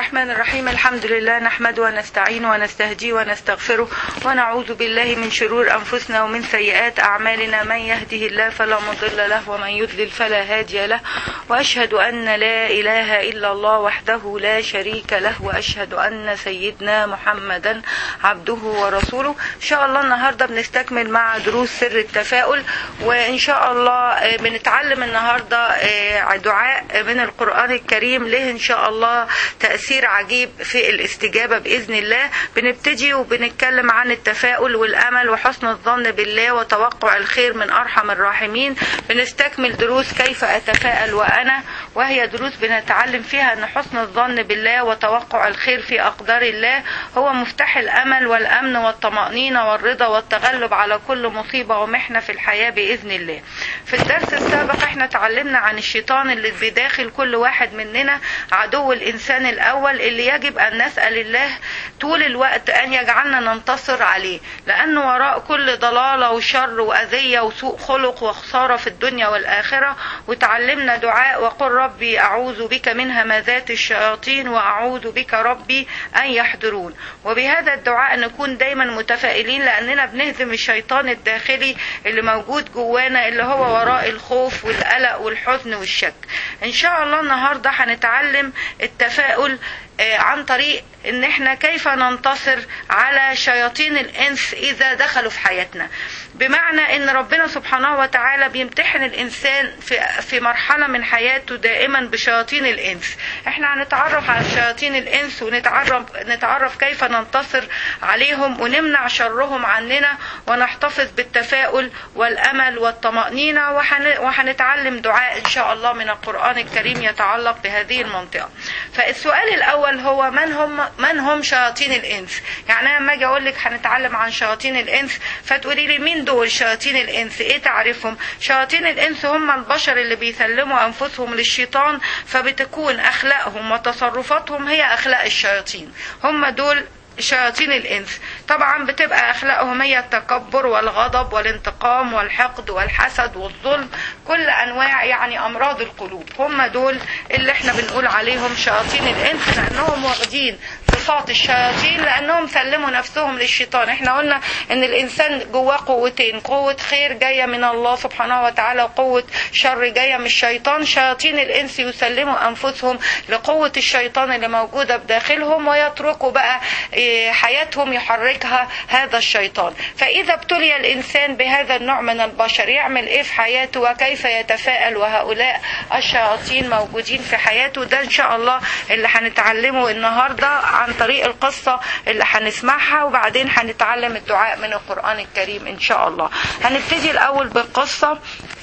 الرحمن الرحيم الحمد لله نحمد ونستعين ونستهدي ونستغفره ونعوذ بالله من شرور أنفسنا ومن سيئات أعمالنا من يهده الله فلا مضل له ومن يضلل فلا هادي له وأشهد أن لا إله إلا الله وحده لا شريك له وأشهد أن سيدنا محمدا عبده ورسوله إن شاء الله النهاردة بنستكمل مع دروس سر التفاؤل وإن شاء الله بنتعلم النهاردة دعاء من القرآن الكريم له إن شاء الله تأثير عجيب في الاستجابة بإذن الله بنبتدي وبنتكلم عن التفاؤل والأمل وحسن الظن بالله وتوقع الخير من أرحم الراحمين بنستكمل دروس كيف أتفائل وأنا وهي دروس بنتعلم فيها أن حسن الظن بالله وتوقع الخير في أقدار الله هو مفتاح الأمل والأمن والطمأنينة والرضا والتغلب على كل مصيبة ومحنة في الحياة بإذن الله في الدرس السابق احنا تعلمنا عن الشيطان اللي بداخل كل واحد مننا عدو الإنسان الأول اللي يجب أن نسأل الله طول الوقت أن يجعلنا ننتصر عليه لأنه وراء كل ضلالة وشر وأذية وسوء خلق وخسارة في الدنيا والآخرة وتعلمنا دعاء وقل ربي أعوذ بك من همذات الشياطين وأعوذ بك ربي أن يحضرون وبهذا الدعاء نكون دايما متفائلين لأننا بنهزم الشيطان الداخلي اللي موجود جوانا اللي هو وراء الخوف والقلق والحزن والشك إن شاء الله النهاردة هنتعلم التفاؤل عن طريق ان احنا كيف ننتصر على شياطين الانس اذا دخلوا في حياتنا بمعنى ان ربنا سبحانه وتعالى بيمتحن الانسان في في مرحله من حياته دائما بشياطين الانس احنا هنتعرف على شياطين الانس ونتعرف نتعرف كيف ننتصر عليهم ونمنع شرهم عننا ونحتفظ بالتفاؤل والامل والطمانينه وحن وهنتعلم دعاء ان شاء الله من القران الكريم يتعلق بهذه المنطقه فالسؤال الاول هو من هم من هم شياطين الانس يعني انا لما اجي اقول لك هنتعلم عن شياطين الانس فتقولي لي مين دول شياطين الانس ايه تعرفهم شياطين الانس هم البشر اللي بيسلموا انفسهم للشيطان فبتكون اخلاقهم وتصرفاتهم هي اخلاق الشياطين هم دول شياطين الانس طبعا بتبقى اخلاقهم هي التكبر والغضب والانتقام والحقد والحسد والظلم كل انواع يعني امراض القلوب هم دول اللي احنا بنقول عليهم شياطين الانس لانهم واخدين صفات الشياطين لانهم سلموا نفسهم للشيطان احنا قلنا ان الانسان جواه قوتين قوة خير جاية من الله سبحانه وتعالى وقوة شر جاية من الشيطان شياطين الانس يسلموا انفسهم لقوة الشيطان اللي موجودة بداخلهم ويتركوا بقى حياتهم يحركها هذا الشيطان فإذا ابتلي الإنسان بهذا النوع من البشر يعمل إيه في حياته وكيف يتفاءل وهؤلاء الشياطين موجودين في حياته ده إن شاء الله اللي هنتعلمه النهاردة عن طريق القصة اللي هنسمعها وبعدين هنتعلم الدعاء من القرآن الكريم إن شاء الله هنبتدي الأول بالقصة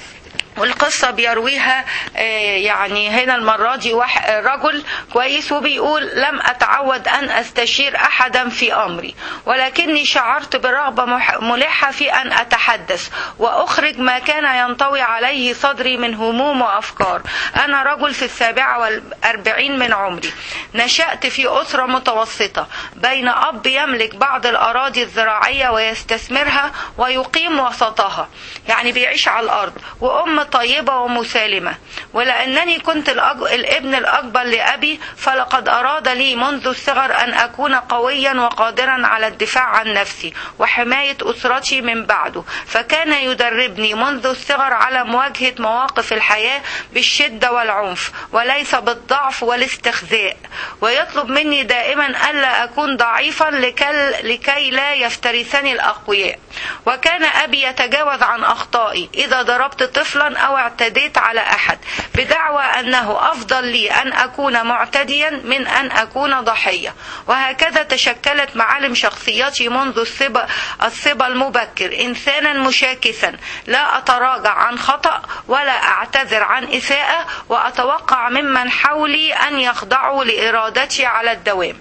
والقصة بيرويها يعني هنا المرة دي رجل كويس وبيقول لم أتعود أن أستشير أحدا في أمري ولكني شعرت برغبة ملحة في أن أتحدث وأخرج ما كان ينطوي عليه صدري من هموم وأفكار أنا رجل في السابعة والأربعين من عمري نشأت في أسرة متوسطة بين أب يملك بعض الأراضي الزراعية ويستثمرها ويقيم وسطها يعني بيعيش على الأرض وأم طيبة ومسالمة ولأنني كنت الأج... الابن الأكبر لأبي فلقد أراد لي منذ الصغر أن أكون قويا وقادرا على الدفاع عن نفسي وحماية أسرتي من بعده فكان يدربني منذ الصغر على مواجهة مواقف الحياة بالشدة والعنف وليس بالضعف والاستخزاء ويطلب مني دائما ألا أكون ضعيفا لكي, لكي لا يفترسني الأقوياء وكان أبي يتجاوز عن أخطائي إذا ضربت طفلا أو اعتديت على أحد بدعوى أنه أفضل لي أن أكون معتديا من أن أكون ضحية وهكذا تشكلت معالم شخصيتي منذ الصبا, الصبا المبكر إنسانا مشاكسا لا أتراجع عن خطأ ولا أعتذر عن إساءة وأتوقع ممن حولي أن يخضعوا لإرادتي على الدوام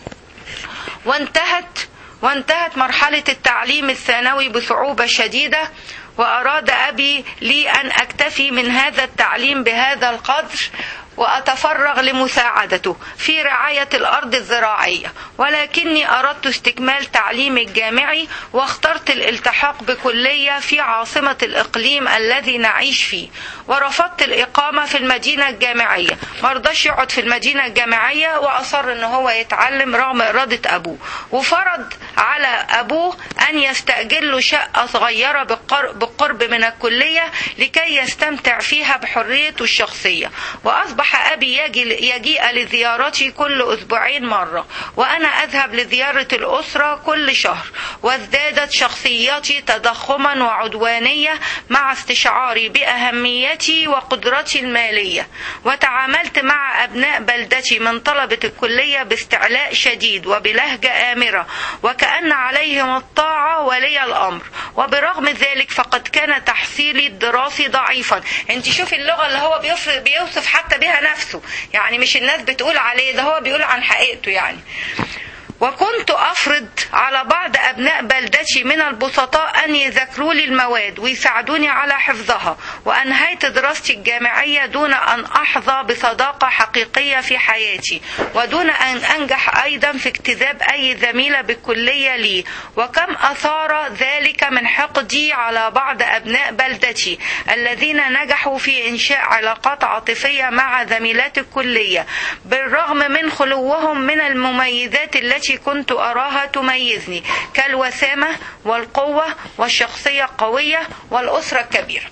وانتهت وانتهت مرحلة التعليم الثانوي بصعوبة شديدة وأراد أبي لي أن أكتفي من هذا التعليم بهذا القدر وأتفرغ لمساعدته في رعاية الأرض الزراعية ولكني أردت استكمال تعليمي الجامعي واخترت الالتحاق بكلية في عاصمة الإقليم الذي نعيش فيه ورفضت الإقامة في المدينة الجامعية مرضاش يقعد في المدينة الجامعية وأصر إن هو يتعلم رغم إرادة أبوه وفرض على أبوه أن يستأجر له شقة صغيرة بالقرب من الكلية لكي يستمتع فيها بحريته الشخصية وأصبح أبي يجي يجيء لزيارتي كل أسبوعين مرة وأنا أذهب لزيارة الأسرة كل شهر وازدادت شخصيتي تضخما وعدوانية مع استشعاري بأهميتي وقدرتي المالية وتعاملت مع أبناء بلدتي من طلبة الكلية باستعلاء شديد وبلهجة آمرة وكأن عليهم الطاعة ولي الأمر وبرغم ذلك فقد كان تحصيلي الدراسي ضعيفا انت شوفي اللغة اللي هو بيوصف حتى بها نفسه يعني مش الناس بتقول عليه ده هو بيقول عن حقيقته يعني وكنت أفرض على بعض أبناء بلدتي من البسطاء أن يذاكروا لي المواد ويساعدوني على حفظها وأنهيت دراستي الجامعية دون أن أحظى بصداقة حقيقية في حياتي ودون أن أنجح أيضا في اجتذاب أي زميلة بالكلية لي وكم أثار ذلك من حقدي على بعض أبناء بلدتي الذين نجحوا في إنشاء علاقات عاطفية مع زميلات الكلية بالرغم من خلوهم من المميزات التي كنت أراها تميزني كالوسامة والقوة والشخصية القوية والأسرة الكبيرة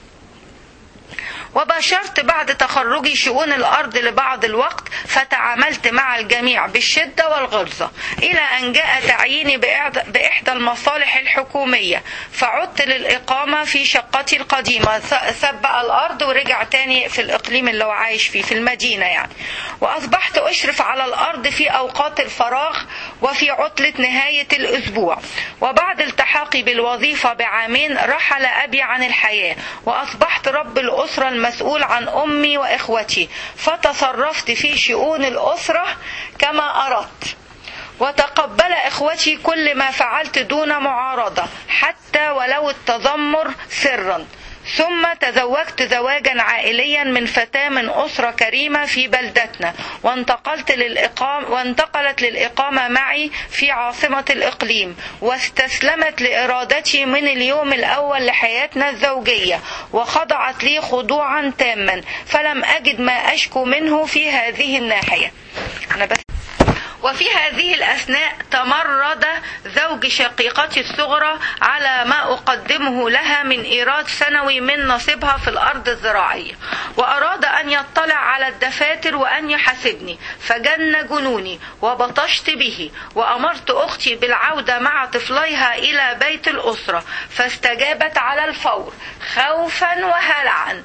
وباشرت بعد تخرجي شؤون الأرض لبعض الوقت فتعاملت مع الجميع بالشدة والغلظة إلى أن جاء تعييني بإحدى المصالح الحكومية فعدت للإقامة في شقتي القديمة سبق الأرض ورجع تاني في الإقليم اللي هو عايش فيه في المدينة يعني وأصبحت أشرف على الأرض في أوقات الفراغ وفي عطلة نهاية الأسبوع وبعد التحاقي بالوظيفة بعامين رحل أبي عن الحياة وأصبحت رب الأسرة المسؤول عن أمي وإخوتي فتصرفت في شؤون الأسرة كما أردت وتقبل إخوتي كل ما فعلت دون معارضة حتى ولو التذمر سرا ثم تزوجت زواجا عائليا من فتاة من أسرة كريمة في بلدتنا وانتقلت للإقامة وانتقلت للإقامة معي في عاصمة الإقليم واستسلمت لإرادتي من اليوم الأول لحياتنا الزوجية وخضعت لي خضوعا تاما فلم أجد ما أشكو منه في هذه الناحية أنا بس وفي هذه الأثناء تمرد زوج شقيقتي الصغرى على ما أقدمه لها من إيراد سنوي من نصيبها في الأرض الزراعية وأراد أن يطلع على الدفاتر وأن يحاسبني فجن جنوني وبطشت به وأمرت أختي بالعودة مع طفليها إلى بيت الأسرة فاستجابت على الفور خوفا وهلعا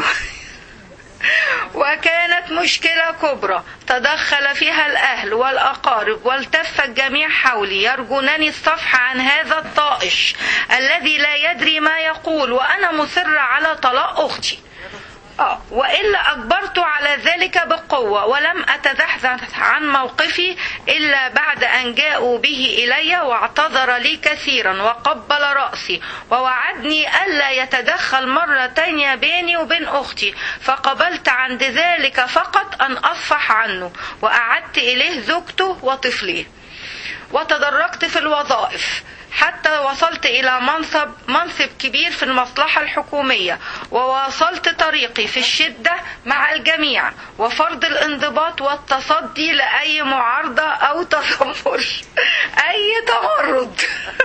وكانت مشكلة كبرى تدخل فيها الأهل والأقارب والتف الجميع حولي يرجونني الصفح عن هذا الطائش الذي لا يدري ما يقول وأنا مصرة على طلاق أختي آه وإلا أجبرت على ذلك بقوة ولم أتزحزح عن موقفي إلا بعد أن جاءوا به إلي واعتذر لي كثيرا وقبل رأسي ووعدني ألا يتدخل مرة تانية بيني وبين أختي فقبلت عند ذلك فقط أن أصفح عنه وأعدت إليه زوجته وطفليه وتدرجت في الوظائف حتى وصلت إلى منصب منصب كبير في المصلحة الحكومية وواصلت طريقي في الشدة مع الجميع وفرض الانضباط والتصدي لأي معارضة أو تذمر أي تمرد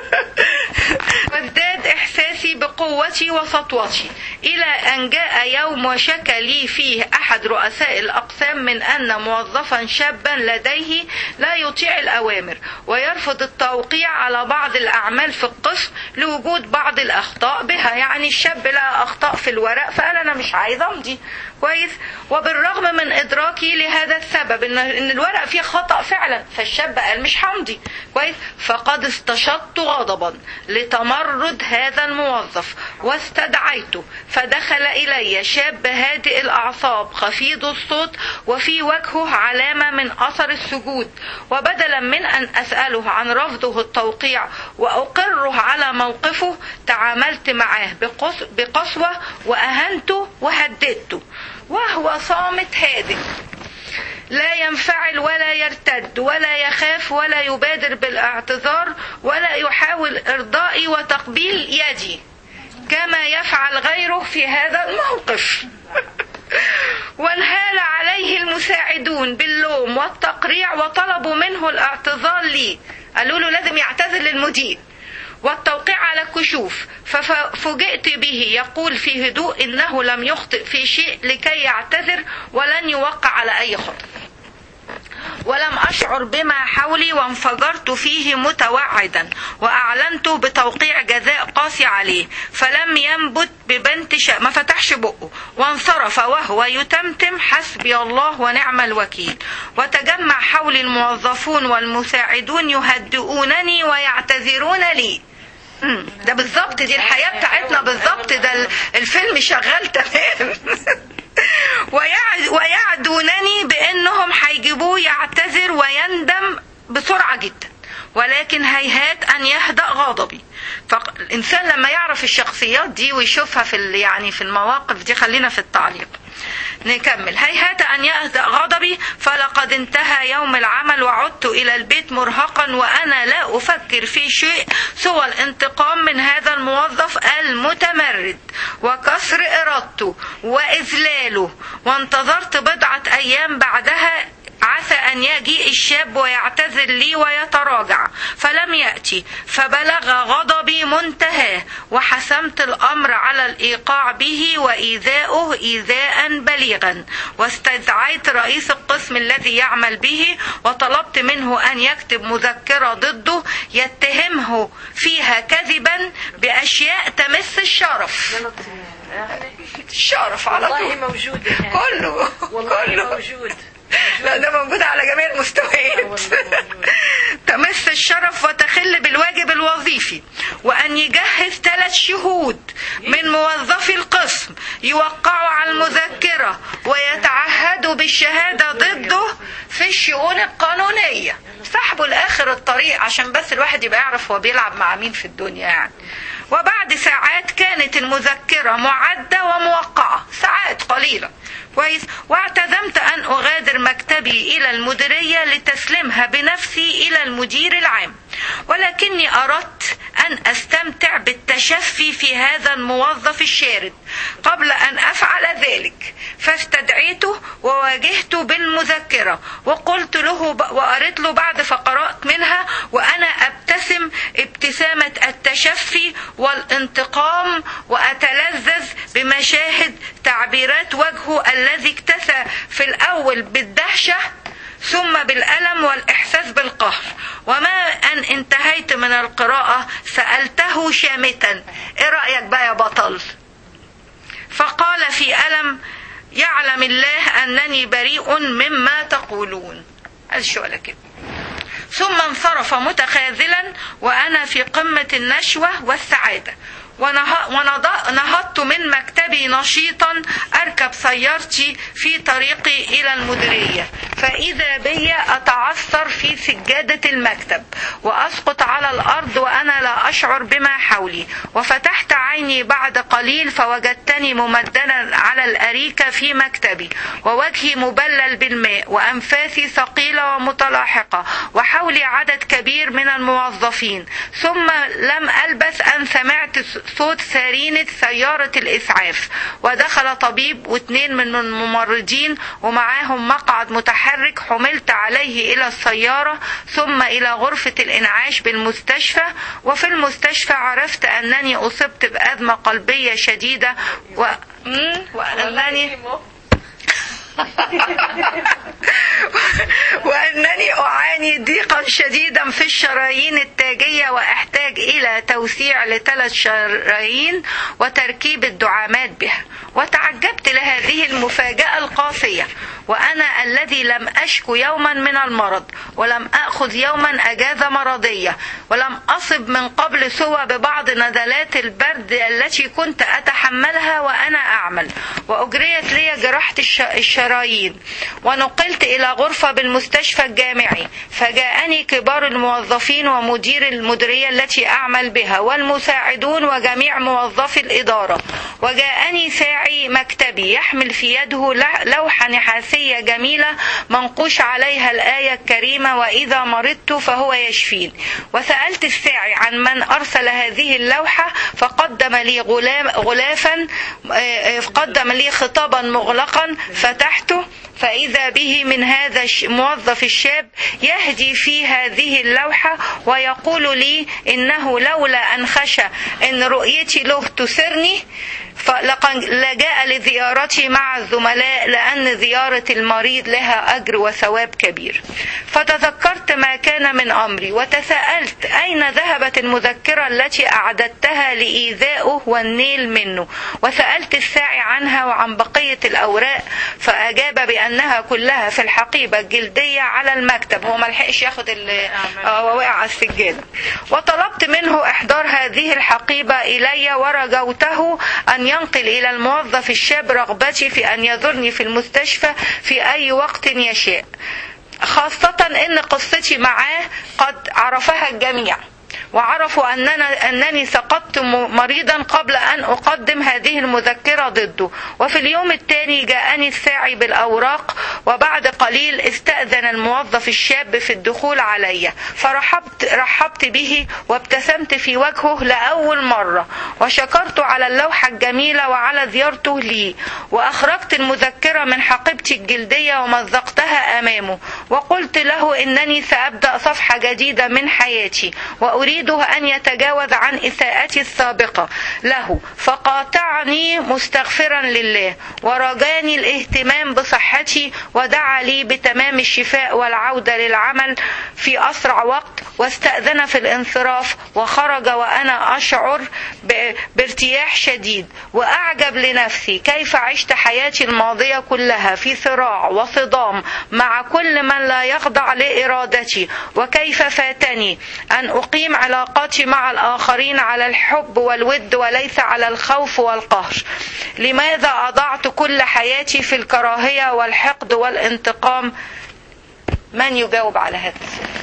وازداد إحساسي بقوتي وسطوتي إلى أن جاء يوم وشكى لي فيه أحد رؤساء الأقسام من أن موظفا شابا لديه لا يطيع الأوامر ويرفض التوقيع على بعض الأعمال في القسم لوجود بعض الأخطاء بها يعني الشاب لقى أخطاء في الورق فقال أنا مش عايز أمضي كويس وبالرغم من إدراكي لهذا السبب إن إن الورق فيه خطأ فعلا فالشاب قال مش همضي كويس فقد استشطت غضبا لتمرد هذا الموظف واستدعيته فدخل إلي شاب هادئ الأعصاب خفيض الصوت وفي وجهه علامة من أثر السجود وبدلا من أن أسأله عن رفضه التوقيع وأقره على موقفه تعاملت معاه بقس- بقسوة وأهنته وهددته وهو صامت هادئ لا ينفعل ولا يرتد ولا يخاف ولا يبادر بالاعتذار ولا يحاول ارضائي وتقبيل يدي كما يفعل غيره في هذا الموقف وانهال عليه المساعدون باللوم والتقريع وطلبوا منه الاعتذار لي قالوا له لازم يعتذر للمدير والتوقيع على الكشوف ففوجئت به يقول في هدوء انه لم يخطئ في شيء لكي يعتذر ولن يوقع على اي خطأ ولم أشعر بما حولي وانفجرت فيه متوعدا وأعلنت بتوقيع جزاء قاسي عليه فلم ينبت ببنت شا ما فتحش بقه وانصرف وهو يتمتم حسبي الله ونعم الوكيل وتجمع حولي الموظفون والمساعدون يهدئونني ويعتذرون لي مم. ده بالظبط دي الحياة بتاعتنا بالظبط ده الفيلم شغال تمام ويعدونني بانهم هيجيبوه يعتذر ويندم بسرعه جدا ولكن هيهات ان يهدا غضبي فالانسان لما يعرف الشخصيات دي ويشوفها في يعني في المواقف دي خلينا في التعليق نكمل هيهات أن يهدأ غضبي فلقد انتهى يوم العمل وعدت إلى البيت مرهقا وأنا لا أفكر في شيء سوى الانتقام من هذا الموظف المتمرد وكسر إرادته وإذلاله وانتظرت بضعة أيام بعدها عسى أن يجيء الشاب ويعتذر لي ويتراجع فلم يأتي فبلغ غضبي منتهاه وحسمت الأمر على الإيقاع به وإيذاؤه إيذاء بليغا واستدعيت رئيس القسم الذي يعمل به وطلبت منه أن يكتب مذكرة ضده يتهمه فيها كذبا بأشياء تمس الشرف الشرف على والله طول موجود يعني. كله والله كله موجود لا ده موجود على جميع المستويات تمس الشرف وتخل بالواجب الوظيفي وأن يجهز ثلاث شهود من موظفي القسم يوقعوا على المذكرة ويتعهدوا بالشهادة ضده في الشؤون القانونية سحبوا لآخر الطريق عشان بس الواحد يبقى يعرف هو بيلعب مع مين في الدنيا يعني وبعد ساعات كانت المذكرة معدة وموقعة ساعات قليلة كويس واعتزمت أن أغادر مكتبي إلى المديرية لتسليمها بنفسي إلى المدير العام ولكني أردت أن أستمتع بالتشفي في هذا الموظف الشارد قبل أن أفعل ذلك فاستدعيته وواجهته بالمذكرة وقلت له وقريت له بعد فقرات منها وأنا أبتسم ابتسامة التشفي والانتقام وأتلذذ بمشاهد تعبيرات وجهه الذي اكتسى في الأول بالدهشة ثم بالألم والإحساس بالقهر وما أن انتهيت من القراءة سألته شامتا إيه رأيك بقى يا بطل فقال في ألم يعلم الله أنني بريء مما تقولون قال شو ولا كده ثم انصرف متخاذلا وأنا في قمة النشوة والسعادة ونهضت من مكتبي نشيطا أركب سيارتي في طريقي إلى المديرية فإذا بي أتعثر في سجادة المكتب وأسقط على الأرض وأنا لا أشعر بما حولي وفتحت عيني بعد قليل فوجدتني ممددا على الأريكة في مكتبي ووجهي مبلل بالماء وأنفاسي ثقيلة ومتلاحقة وحولي عدد كبير من الموظفين ثم لم ألبث أن سمعت صوت سرينة سيارة الإسعاف ودخل طبيب واثنين من الممرضين ومعاهم مقعد متحرك حملت عليه إلى السيارة ثم إلى غرفة الإنعاش بالمستشفى وفي المستشفى عرفت أنني أصبت بأزمة قلبية شديدة و... وأنني وأنني أعاني ضيقا شديدا في الشرايين التاجية وأحتاج إلى توسيع لثلاث شرايين وتركيب الدعامات بها وتعجبت لهذه المفاجأة القاسية وأنا الذي لم أشكو يوما من المرض ولم أخذ يوما أجازة مرضية ولم أصب من قبل سوى ببعض نزلات البرد التي كنت أتحملها وأنا أعمل وأجريت لي جراحة الش- الشرايين ونقلت إلى غرفة بالمستشفى الجامعي فجاءني كبار الموظفين ومدير المديرية التي أعمل بها والمساعدون وجميع موظفي الإدارة وجاءني ساعي مكتبي يحمل في يده لح- لوحة نحاسية جميلة منقوش عليها الآية الكريمة وإذا مرضت فهو يشفين وسألت الساعي عن من أرسل هذه اللوحة فقدم لي غلام غلافا آه، آه، قدم لي خطابا مغلقا فتحته فإذا به من هذا الش- الموظف الشاب يهدي في هذه اللوحة ويقول لي إنه لولا أن خشى إن رؤيتي له تسرني فلقد لجأ لزيارتي مع الزملاء لأن زيارة المريض لها أجر وثواب كبير فتذكرت ما كان من أمري وتساءلت أين ذهبت المذكرة التي أعددتها لإيذائه والنيل منه وسألت الساعي عنها وعن بقية الأوراق فأجاب بأنها كلها في الحقيبة الجلدية على المكتب هو ملحقش ياخد ال- آه، وقع على السجادة وطلبت منه إحضار هذه الحقيبة إلي ورجوته أن ينقل إلى الموظف الشاب رغبتي في أن يزورني في المستشفى في أي وقت يشاء خاصة أن قصتي معاه قد عرفها الجميع وعرفوا أننا أنني سقطت م- مريضا قبل أن أقدم هذه المذكرة ضده وفي اليوم الثاني جاءني الساعي بالأوراق وبعد قليل استأذن الموظف الشاب في الدخول علي فرحبت رحبت به وابتسمت في وجهه لأول مرة وشكرت على اللوحة الجميلة وعلى زيارته لي وأخرجت المذكرة من حقيبتي الجلدية ومزقتها أمامه وقلت له إنني سأبدأ صفحة جديدة من حياتي وأريده أن يتجاوز عن إساءتي السابقة له فقاطعني مستغفرا لله ورجاني الاهتمام بصحتي ودعا لي بتمام الشفاء والعودة للعمل في أسرع وقت واستأذن في الانصراف وخرج وأنا أشعر ب- بارتياح شديد وأعجب لنفسي كيف عشت حياتي الماضية كلها في صراع وصدام مع كل من لا يخضع لإرادتي وكيف فاتني أن أقيم علاقاتي مع الآخرين على الحب والود وليس على الخوف والقهر لماذا أضعت كل حياتي في الكراهية والحقد والانتقام من يجاوب على هذا السؤال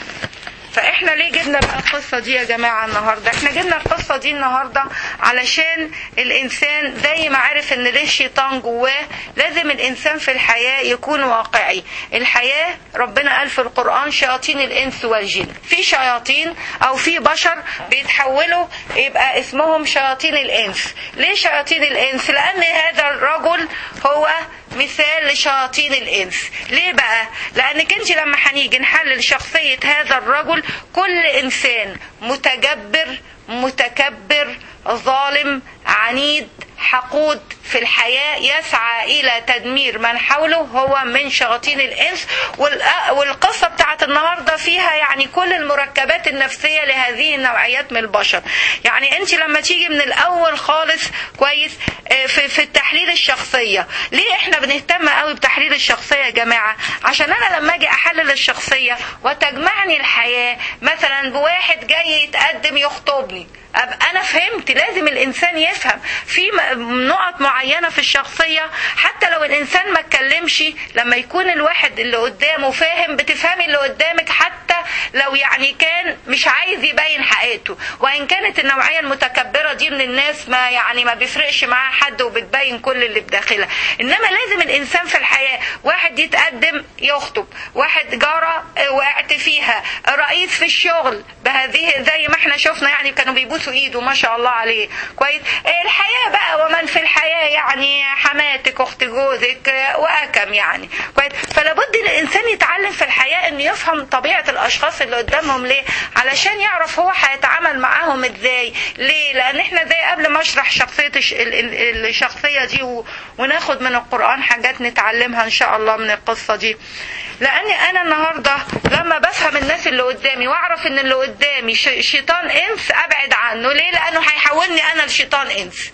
فاحنا ليه جبنا بقى القصه دي يا جماعه النهارده احنا جبنا القصه دي النهارده علشان الانسان زي ما عرف ان ليه الشيطان جواه لازم الانسان في الحياه يكون واقعي الحياه ربنا قال في القران شياطين الانس والجن في شياطين او في بشر بيتحولوا يبقى اسمهم شياطين الانس ليه شياطين الانس لان هذا الرجل هو مثال لشياطين الانس ليه بقى لانك انت لما هنيجي نحلل شخصيه هذا الرجل كل انسان متجبر متكبر ظالم عنيد حقود في الحياة يسعى إلى تدمير من حوله هو من شياطين الإنس والأ- والقصة بتاعت النهاردة فيها يعني كل المركبات النفسية لهذه النوعيات من البشر يعني أنت لما تيجي من الأول خالص كويس آه، في, في التحليل الشخصية ليه احنا بنهتم قوي بتحليل الشخصية يا جماعة عشان أنا لما أجي أحلل الشخصية وتجمعني الحياة مثلا بواحد جاي يتقدم يخطبني أبقى أنا فهمت لازم الإنسان يفهم في م- نقط معينة في الشخصية حتى لو الإنسان ما اتكلمش لما يكون الواحد اللي قدامه فاهم بتفهمي اللي قدامك حتى لو يعني كان مش عايز يبين حقيقته وإن كانت النوعية المتكبرة دي من الناس ما يعني ما بيفرقش معاها حد وبتبين كل اللي بداخلها إنما لازم الإنسان في الحياة واحد يتقدم يخطب واحد جارة آه، وقعت فيها رئيس في الشغل بهذه زي ما احنا شفنا يعني كانوا بيبوسوا ايده ما شاء الله عليه كويس آه، الحياة بقى ومن في الحياة يعني حماتك اخت جوزك آه، واكم يعني كويس فلابد الانسان يتعلم في الحياة انه يفهم طبيعة الاشخاص اللي قدامهم ليه علشان يعرف هو هيتعامل معاهم ازاي ليه لان احنا زي قبل ما اشرح شخصية الش- ال- ال- الشخصية دي و- وناخد من القرآن حاجات نتعلمها ان شاء الله من القصة دي لاني انا النهارده لما بفهم الناس اللي قدامي واعرف ان اللي قدامي ش- شيطان انس ابعد عنه ليه لانه هيحولني انا لشيطان انس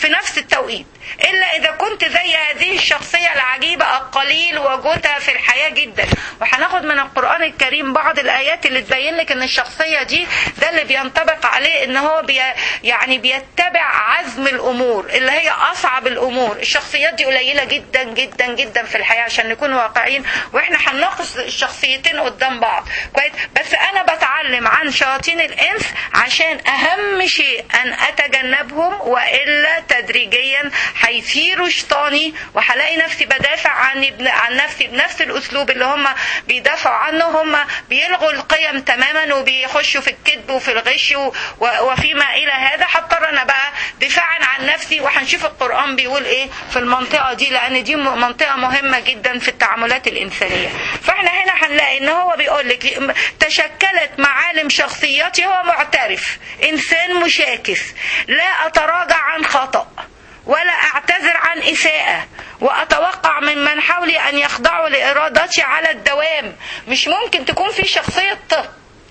في نفس التوقيت الا اذا كنت زي هذه الشخصيه العجيبه القليل وجودها في الحياه جدا وهناخد من القران الكريم بعض الايات اللي تبين لك ان الشخصيه دي ده اللي بينطبق عليه ان هو بي يعني بيتبع عزم الامور اللي هي اصعب الامور الشخصيات دي قليله جدا جدا جدا في الحياه عشان نكون واقعيين واحنا هنناقش الشخصيتين قدام بعض كويس بس انا بتعلم عن شياطين الانس عشان اهم شيء ان اتجنبهم والا تدريجيا هيثيروا شيطاني وهلاقي نفسي بدافع عن ابن عن نفسي بنفس الاسلوب اللي هم بيدافعوا عنه هم بيلغوا القيم تماما وبيخشوا في الكذب وفي الغش و- وفيما الى هذا هضطر انا بقى دفاعا عن نفسي وهنشوف القران بيقول ايه في المنطقه دي لان دي م- منطقه مهمه جدا في التعاملات الانسانيه فاحنا هنا هنلاقي ان هو بيقول لك تشكلت معالم شخصيتي هو معترف انسان مشاكس لا اتراجع عن خطأ ولا اعتذر عن اساءة واتوقع من من حولي ان يخضعوا لارادتي على الدوام مش ممكن تكون في شخصية طفل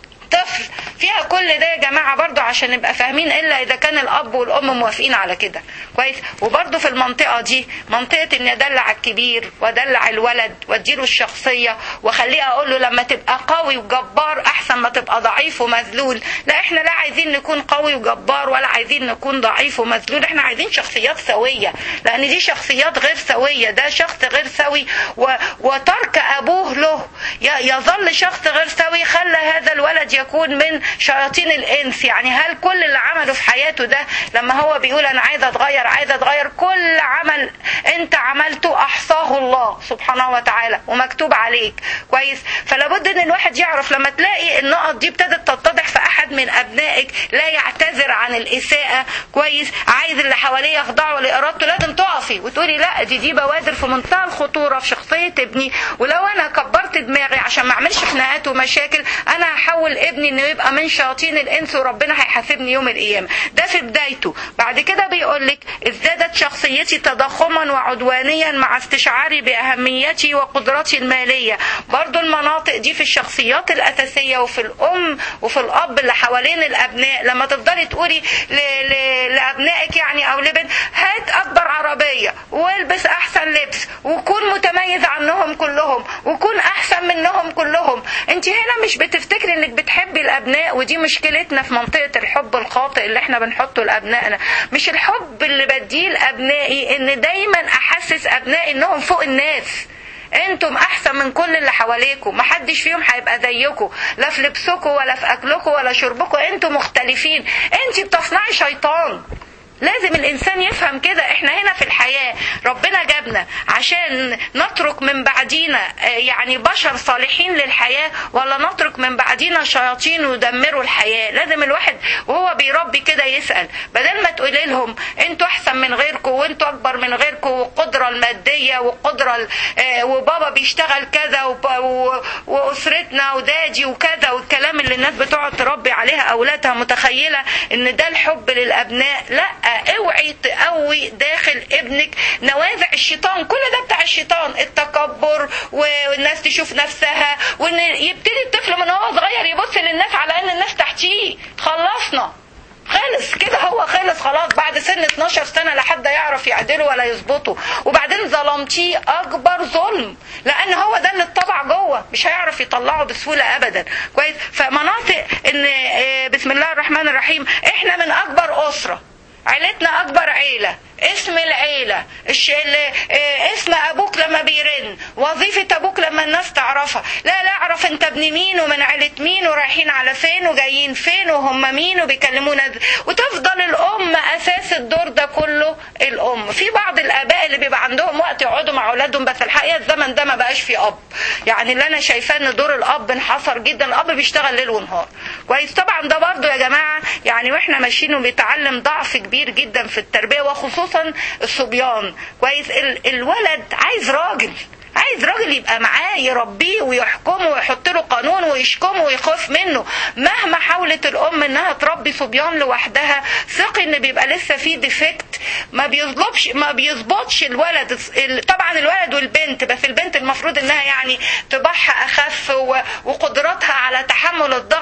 طفل فيها كل ده يا جماعة برضو عشان نبقى فاهمين إلا إذا كان الأب والأم موافقين على كده كويس وبرضو في المنطقة دي منطقة إن أدلع الكبير وأدلع الولد وأديله الشخصية وأخليه أقول له لما تبقى قوي وجبار أحسن ما تبقى ضعيف ومذلول لا إحنا لا عايزين نكون قوي وجبار ولا عايزين نكون ضعيف ومذلول إحنا عايزين شخصيات سوية لأن دي شخصيات غير سوية ده شخص غير سوي و... وترك أبوه له ي- يظل شخص غير سوي خلى هذا الولد يكون من شياطين الانس يعني هل كل اللي عمله في حياته ده لما هو بيقول انا عايز اتغير عايز اتغير كل عمل انت عملته احصاه الله سبحانه وتعالى ومكتوب عليك كويس فلابد ان الواحد يعرف لما تلاقي النقط دي ابتدت تتضح في احد من ابنائك لا يعتذر عن الاساءه كويس عايز اللي حواليه يخضعوا لارادته لازم تقفي وتقولي لا دي دي بوادر في منتهى الخطوره في شخصيه ابني ولو انا كبرت دماغي عشان ما اعملش خناقات ومشاكل انا هحول ابني انه يبقى من شياطين الانس وربنا هيحاسبني يوم القيامه ده في بدايته بعد كده بيقول لك ازدادت شخصيتي تضخما وعدوانيا مع استشعاري باهميتي وقدرتي الماليه برضو المناطق دي في الشخصيات الاساسيه وفي الام وفي الاب اللي حوالين الابناء لما تفضلي تقولي ل... ل... لابنائك يعني او لبن هات اكبر عربيه والبس احسن لبس وكون متميز عنهم كلهم وكون احسن منهم كلهم انت هنا مش بتفتكري انك بتحبي الابناء ودي مشكلتنا في منطقه الحب الخاطئ اللي احنا بنحطه لابنائنا مش الحب اللي بديه لابنائي ان دايما احسس ابنائي انهم فوق الناس انتم احسن من كل اللي حواليكم محدش فيهم هيبقى زيكم لا في لبسكم ولا في اكلكم ولا شربكم انتم مختلفين انت بتصنعي شيطان لازم الانسان يفهم كده احنا هنا في الحياه ربنا جابنا عشان نترك من بعدينا آه، يعني بشر صالحين للحياه ولا نترك من بعدينا شياطين يدمروا الحياه لازم الواحد وهو بيربي كده يسال بدل ما تقولي لهم انتوا احسن من غيركم وانتوا اكبر من غيركم والقدره الماديه والقدره ال- آه، وبابا بيشتغل كذا وب- و- واسرتنا ودادي وكذا والكلام اللي الناس بتقعد تربي عليها اولادها متخيله ان ده الحب للابناء لا اوعي تقوي داخل ابنك نوازع الشيطان كل ده بتاع الشيطان التكبر والناس تشوف نفسها وان يبتدي الطفل من هو صغير يبص للناس على ان الناس تحتيه خلصنا خلص كده هو خلص خلاص بعد سن 12 سنة لا حد يعرف يعدله ولا يظبطه وبعدين ظلمتيه أكبر ظلم لأن هو ده اللي اتطبع جوه مش هيعرف يطلعه بسهولة أبدا كويس فمناطق إن آه، بسم الله الرحمن الرحيم إحنا من أكبر أسرة عيلتنا أكبر عيلة اسم العيلة الش... ال... آه، اسم أبوك لما بيرن وظيفة أبوك لما الناس تعرفها لا لا أعرف أنت ابن مين ومن عيلة مين ورايحين على فين وجايين فين وهم مين وبيكلمونا ز- وتفضل الأم أساس الدور ده كله الأم في بعض الآباء اللي بيبقى عندهم وقت يقعدوا مع أولادهم بس الحقيقة الزمن ده ما بقاش فيه أب يعني اللي أنا شايفاه إن دور الأب انحصر جدا الأب بيشتغل ليل ونهار كويس طبعا ده برضو يا جماعة يعني واحنا ماشيين وبيتعلم ضعف كبير جدا في التربية وخصوصا الصبيان كويس ال- الولد عايز راجل عايز راجل يبقى معاه يربيه ويحكمه ويحط له قانون ويشكمه ويخاف منه مهما حاولت الام انها تربي صبيان لوحدها ثقي ان بيبقى لسه في ديفكت ما بيظبطش ما بيظبطش الولد ال- طبعا الولد والبنت بس البنت المفروض انها يعني طباعها اخف و- وقدراتها على تحمل الضغط اقل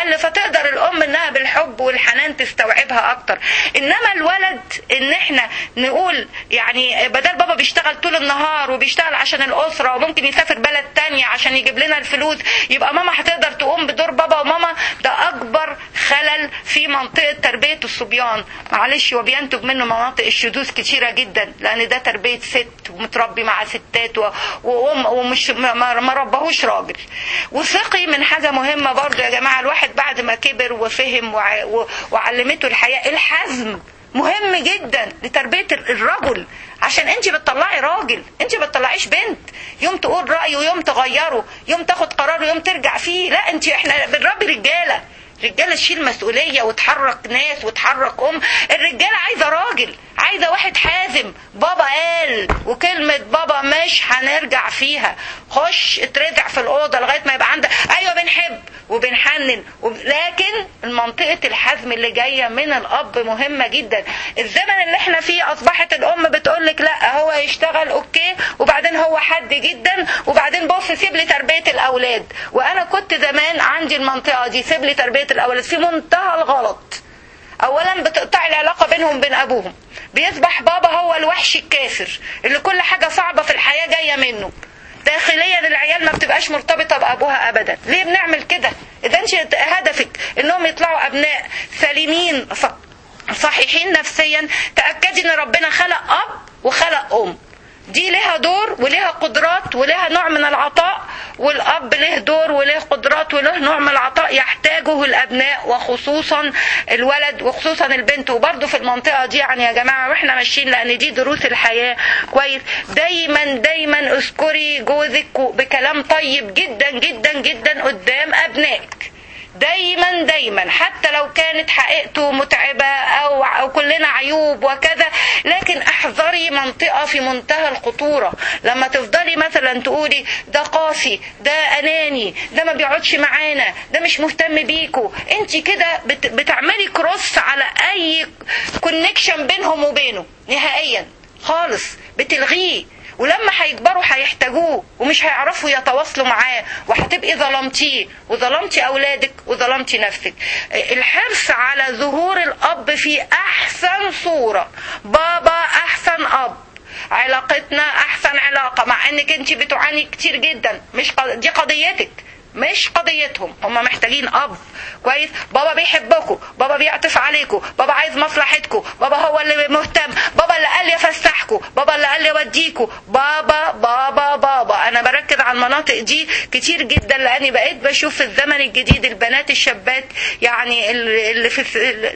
اقل فتقدر الام انها بالحب والحنان تستوعبها اكتر انما الولد ان احنا نقول يعني بدل بابا بيشتغل طول النهار وبيشتغل عشان الاسره وممكن يسافر بلد تانية عشان يجيب لنا الفلوس يبقى ماما هتقدر تقوم بدور بابا وماما ده اكبر خلل في منطقه تربيه الصبيان معلش وبينتج منه مناطق الشذوذ كتيره جدا لان ده تربيه ست ومتربي مع ستات و- وام ومش ما ما ربهوش راجل وثقي من حاجه مهمه برضو يا جماعه الواحد بعد ما كبر وفهم وع- و- وعلمته الحياه الحزم مهم جدا لتربيه الرجل عشان انت بتطلعي راجل انت ما بتطلعيش بنت يوم تقول رايه ويوم تغيره يوم تاخد قرار ويوم ترجع فيه لا انت احنا بنربي رجاله رجاله تشيل مسؤوليه وتحرك ناس وتحرك ام الرجاله عايزه راجل عايزه واحد حازم بابا قال وكلمه بابا مش هنرجع فيها خش اترزع في الاوضه لغايه ما يبقى عندك ايوه بنحب وبنحنن وب... لكن منطقه الحزم اللي جايه من الاب مهمه جدا الزمن اللي احنا فيه اصبحت الام بتقول لك لا هو يشتغل اوكي وبعدين هو حد جدا وبعدين بص سيب لي تربيه الاولاد وانا كنت زمان عندي المنطقه دي سيب لي تربيه الاولاد في منتهى الغلط اولا بتقطع العلاقه بينهم وبين ابوهم بيصبح بابا هو الوحش الكافر اللي كل حاجه صعبه في الحياه جايه منه داخليا العيال ما بتبقاش مرتبطه بابوها ابدا ليه بنعمل كده اذا انت هدفك انهم يطلعوا ابناء سليمين ص- صحيحين نفسيا تاكدي ان ربنا خلق اب وخلق ام دي لها دور ولها قدرات ولها نوع من العطاء والاب له دور وله قدرات وله نوع من العطاء يحتاجه الابناء وخصوصا الولد وخصوصا البنت وبرضه في المنطقه دي يعني يا جماعه واحنا ماشيين لان دي دروس الحياه كويس دايما دايما اذكري جوزك بكلام طيب جدا جدا جدا قدام ابنائك دايما دايما حتى لو كانت حقيقته متعبة أو, أو كلنا عيوب وكذا لكن احذري منطقة في منتهى الخطورة لما تفضلي مثلا تقولي ده قاسي ده أناني ده ما بيقعدش معانا ده مش مهتم بيكو انت كده بت بتعملي كروس على أي كونكشن بينهم وبينه نهائيا خالص بتلغيه ولما هيكبروا هيحتاجوه ومش هيعرفوا يتواصلوا معاه وهتبقي ظلمتيه وظلمتي اولادك وظلمتي نفسك الحرص على ظهور الاب في احسن صوره بابا احسن اب علاقتنا احسن علاقه مع انك انت بتعاني كتير جدا مش قض... دي قضيتك مش قضيتهم هم محتاجين اب كويس بابا بيحبكم بابا بيعطف عليكم بابا عايز مصلحتكم بابا هو اللي مهتم بابا اللي قال يفسحكم بابا اللي قال يوديكم بابا بابا بابا انا بركز على المناطق دي كتير جدا لاني بقيت بشوف في الزمن الجديد البنات الشابات يعني اللي في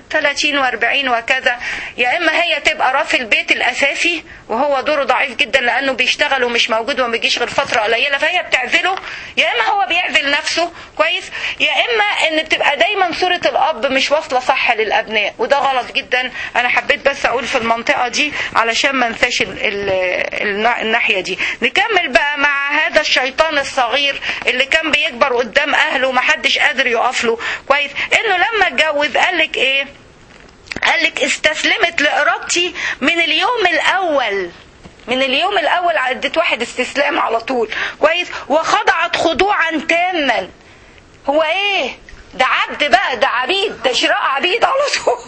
30 و40 وكذا يا اما هي تبقى راس البيت الاساسي وهو دوره ضعيف جدا لانه بيشتغل ومش موجود وما بيجيش غير فتره قليله فهي بتعزله يا اما هو بيعزل نفسه كويس يا اما ان بتبقى دايما صوره الاب مش واصله صح للابناء وده غلط جدا انا حبيت بس اقول في المنطقه دي علشان ما انساش ال- ال- الناحيه دي نكمل بقى مع هذا الشيطان الصغير اللي كان بيكبر قدام اهله ومحدش قادر يقف له كويس انه لما اتجوز قال لك ايه قال لك استسلمت لارادتي من اليوم الاول من اليوم الاول اديت واحد استسلام على طول كويس وخضعت خضوعا تاما هو ايه ده عبد بقى ده عبيد ده شراء عبيد على طول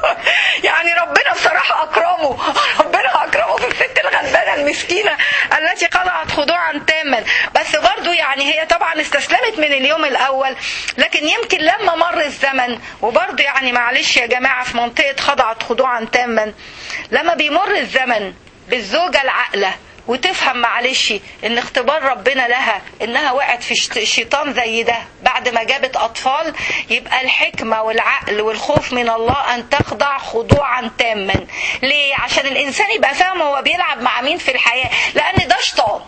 يعني ربنا بصراحة أكرمه ربنا أكرمه في الست الغلبانة المسكينة التي خضعت خضوعا تاما بس برضو يعني هي طبعا استسلمت من اليوم الأول لكن يمكن لما مر الزمن وبرضو يعني معلش يا جماعة في منطقة خضعت خضوعا تاما لما بيمر الزمن بالزوجة العاقلة وتفهم معلش ان اختبار ربنا لها انها وقعت في شت- شيطان زي ده بعد ما جابت اطفال يبقى الحكمة والعقل والخوف من الله ان تخضع خضوعا تاما ليه عشان الانسان يبقى فاهم هو بيلعب مع مين في الحياة لان ده شيطان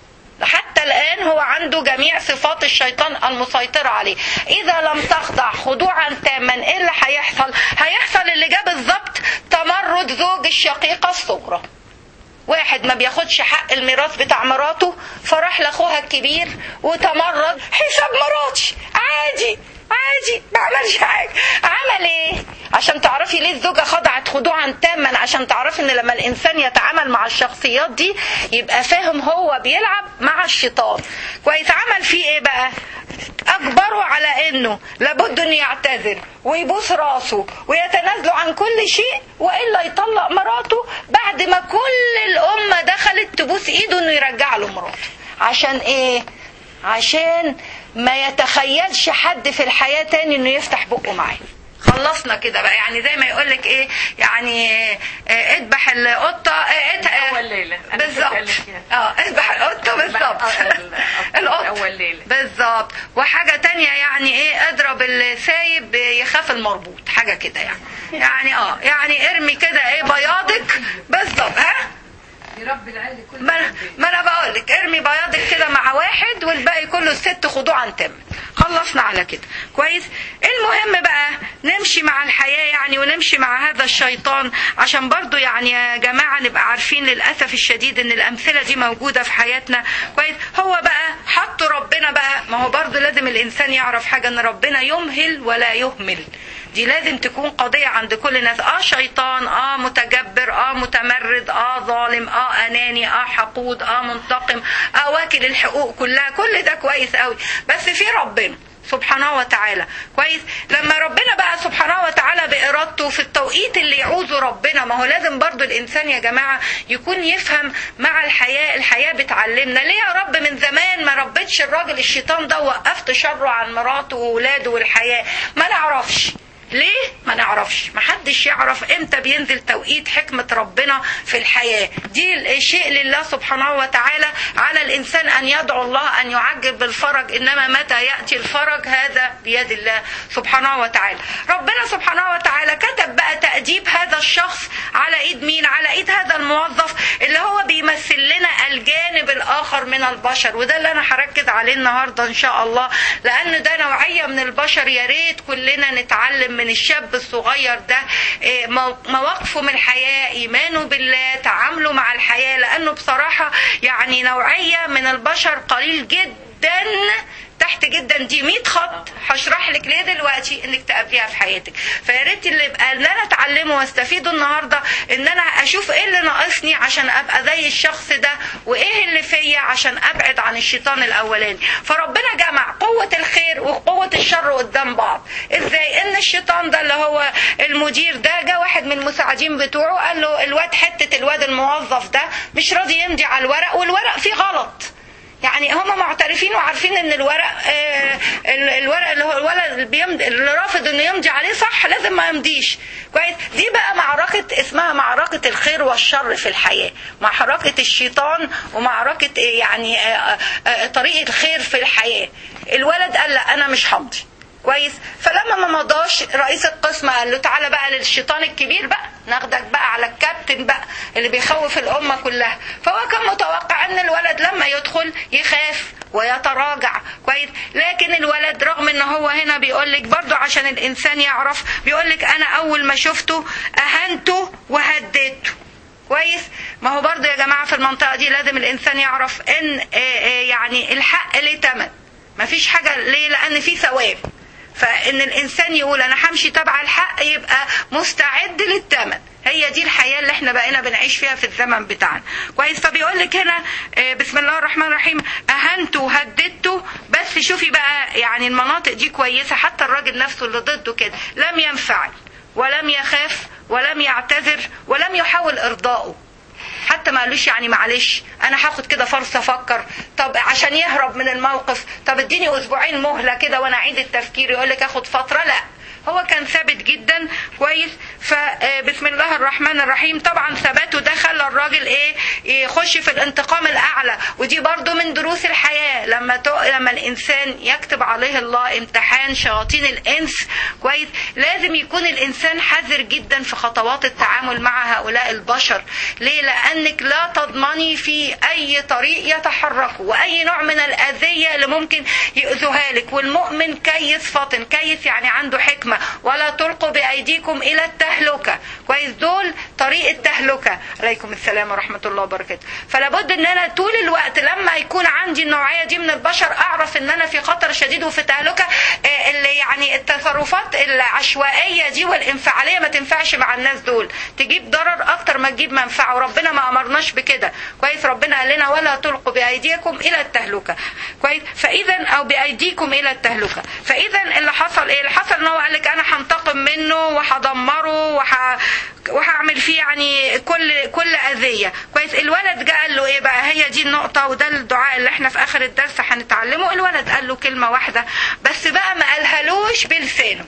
حتى الآن هو عنده جميع صفات الشيطان المسيطرة عليه إذا لم تخضع خضوعا تاما إيه اللي هيحصل هيحصل اللي جاب بالظبط تمرد زوج الشقيقة الصغرى واحد ما بياخدش حق الميراث بتاع مراته فراح لاخوها الكبير وتمرد حساب مراتي عادي عادي ما عملش حاجه عمل ايه عشان تعرفي ليه الزوجه خضعت خضوعا تاما عشان تعرفي ان لما الانسان يتعامل مع الشخصيات دي يبقى فاهم هو بيلعب مع الشيطان كويس عمل فيه ايه بقى اجبره على انه لابد انه يعتذر ويبوس راسه ويتنازلوا عن كل شيء والا يطلق مراته بعد ما كل الامه دخلت تبوس ايده انه يرجع له مراته عشان ايه عشان ما يتخيلش حد في الحياه تاني انه يفتح بقه معاه خلصنا كده بقى يعني زي ما يقول لك ايه يعني آه، اذبح القطه آه، ات- آه، أول ليلة. أنا كنت بالظبط قايلة فيها. اه اذبح القطه بالظبط آه، ال- القطه أول ليلة. بالظبط وحاجه تانية يعني ايه اضرب السايب يخاف المربوط حاجه كده يعني يعني اه يعني ارمي كده ايه بياضك بالظبط ها رب العيال كل ما أنا- ما انا بقول لك ارمي بياضك كده مع واحد والباقي كله الست خضوعا تم خلصنا على كده كويس المهم بقى نمشي مع الحياة يعني ونمشي مع هذا الشيطان عشان برضو يعني يا جماعة نبقى عارفين للأسف الشديد ان الأمثلة دي موجودة في حياتنا كويس هو بقى حط ربنا بقى ما هو برضو لازم الإنسان يعرف حاجة ان ربنا يمهل ولا يهمل دي لازم تكون قضية عند كل الناس اه شيطان اه متجبر اه متمرد اه ظالم اه اناني اه حقود اه منتقم اه واكل الحقوق كلها كل ده كويس قوي بس في ربنا سبحانه وتعالى كويس لما ربنا بقى سبحانه وتعالى بإرادته في التوقيت اللي يعوزه ربنا ما هو لازم برضو الإنسان يا جماعة يكون يفهم مع الحياة الحياة بتعلمنا ليه يا رب من زمان ما ربيتش الراجل الشيطان ده وقفت شره عن مراته وولاده والحياة ما نعرفش ليه ما نعرفش محدش يعرف امتى بينزل توقيت حكمة ربنا في الحياة دي الشيء لله سبحانه وتعالى على الإنسان أن يدعو الله أن يعجل بالفرج إنما متى يأتي الفرج هذا بيد الله سبحانه وتعالى ربنا سبحانه وتعالى كتب بقى تأديب هذا الشخص على إيد مين على إيد هذا الموظف اللي هو بيمثل لنا الجانب الآخر من البشر وده اللي أنا هركز عليه النهاردة إن شاء الله لأن ده نوعية من البشر يا ريت كلنا نتعلم من الشاب الصغير ده إيه، مو- مواقفه من الحياة إيمانه بالله تعامله مع الحياة لأنه بصراحة يعني نوعية من البشر قليل جدا تحت جدا دي 100 خط هشرح لك ليه دلوقتي انك تقابليها في حياتك فيا ريت اللي يبقى ان انا اتعلمه واستفيده النهارده ان انا اشوف ايه اللي ناقصني عشان ابقى زي الشخص ده وايه اللي فيا عشان ابعد عن الشيطان الاولاني فربنا جمع قوه الخير وقوه الشر قدام بعض ازاي ان الشيطان ده اللي هو المدير ده جه واحد من المساعدين بتوعه قال له الواد حته الواد الموظف ده مش راضي يمضي على الورق والورق فيه غلط يعني هم معترفين وعارفين ان الورق آه ال- الورق اللي هو الولد اللي بيمضي اللي رافض انه يمضي عليه صح لازم ما يمضيش كويس دي بقى معركه اسمها معركه الخير والشر في الحياه معركه الشيطان ومعركه آه، يعني آه، آه، طريق الخير في الحياه الولد قال لا انا مش همضي كويس فلما ما مضاش رئيس القسم قال له تعالى بقى للشيطان الكبير بقى ناخدك بقى على الكابتن بقى اللي بيخوف الامه كلها فهو كان متوقع ان الولد لما يدخل يخاف ويتراجع كويس لكن الولد رغم ان هو هنا بيقول لك برضه عشان الانسان يعرف بيقول لك انا اول ما شفته اهنته وهديته كويس ما هو برضه يا جماعه في المنطقه دي لازم الانسان يعرف ان آه، آه، يعني الحق ليه تمن مفيش حاجه ليه لان في ثواب فان الانسان يقول انا همشي تبع الحق يبقى مستعد للثمن هي دي الحياه اللي احنا بقينا بنعيش فيها في الزمن بتاعنا كويس فبيقول لك هنا آه، بسم الله الرحمن الرحيم اهنته وهددته بس شوفي بقى يعني المناطق دي كويسه حتى الراجل نفسه اللي ضده كده لم ينفعل ولم يخاف ولم يعتذر ولم يحاول ارضائه حتى ما قالوش يعني معلش انا هاخد كده فرصه افكر طب عشان يهرب من الموقف طب اديني اسبوعين مهله كده وانا اعيد التفكير يقول لك اخد فتره لا هو كان ثابت جدا كويس فبسم الله الرحمن الرحيم طبعا ثباته ده خلى الراجل ايه يخش في الانتقام الاعلى ودي برضو من دروس الحياه لما تو... لما الانسان يكتب عليه الله امتحان شياطين الانس كويس لازم يكون الانسان حذر جدا في خطوات التعامل مع هؤلاء البشر ليه لانك لا تضمني في اي طريق يتحركوا واي نوع من الاذيه اللي ممكن يؤذوها لك والمؤمن كيس فطن كيس يعني عنده حكمه ولا تلقوا بايديكم الى التهلكه كويس دول طريق التهلكه عليكم السلام ورحمه الله وبركاته فلا بد ان انا طول الوقت لما يكون عندي النوعيه دي من البشر اعرف ان انا في خطر شديد وفي تهلكه آه، اللي يعني يعني التصرفات العشوائيه دي والانفعاليه ما تنفعش مع الناس دول تجيب ضرر اكتر ما تجيب منفعه وربنا ما امرناش بكده كويس ربنا قال لنا ولا تلقوا بايديكم الى التهلكه كويس فاذا او بايديكم الى التهلكه فاذا اللي حصل ايه اللي حصل ان هو قال لك انا هنتقم منه وهدمره وح وهعمل فيه يعني كل كل اذيه كويس الولد جه قال له ايه بقى هي دي النقطه وده الدعاء اللي احنا في اخر الدرس هنتعلمه الولد قال له كلمه واحده بس بقى ما قالهالوش بلسانه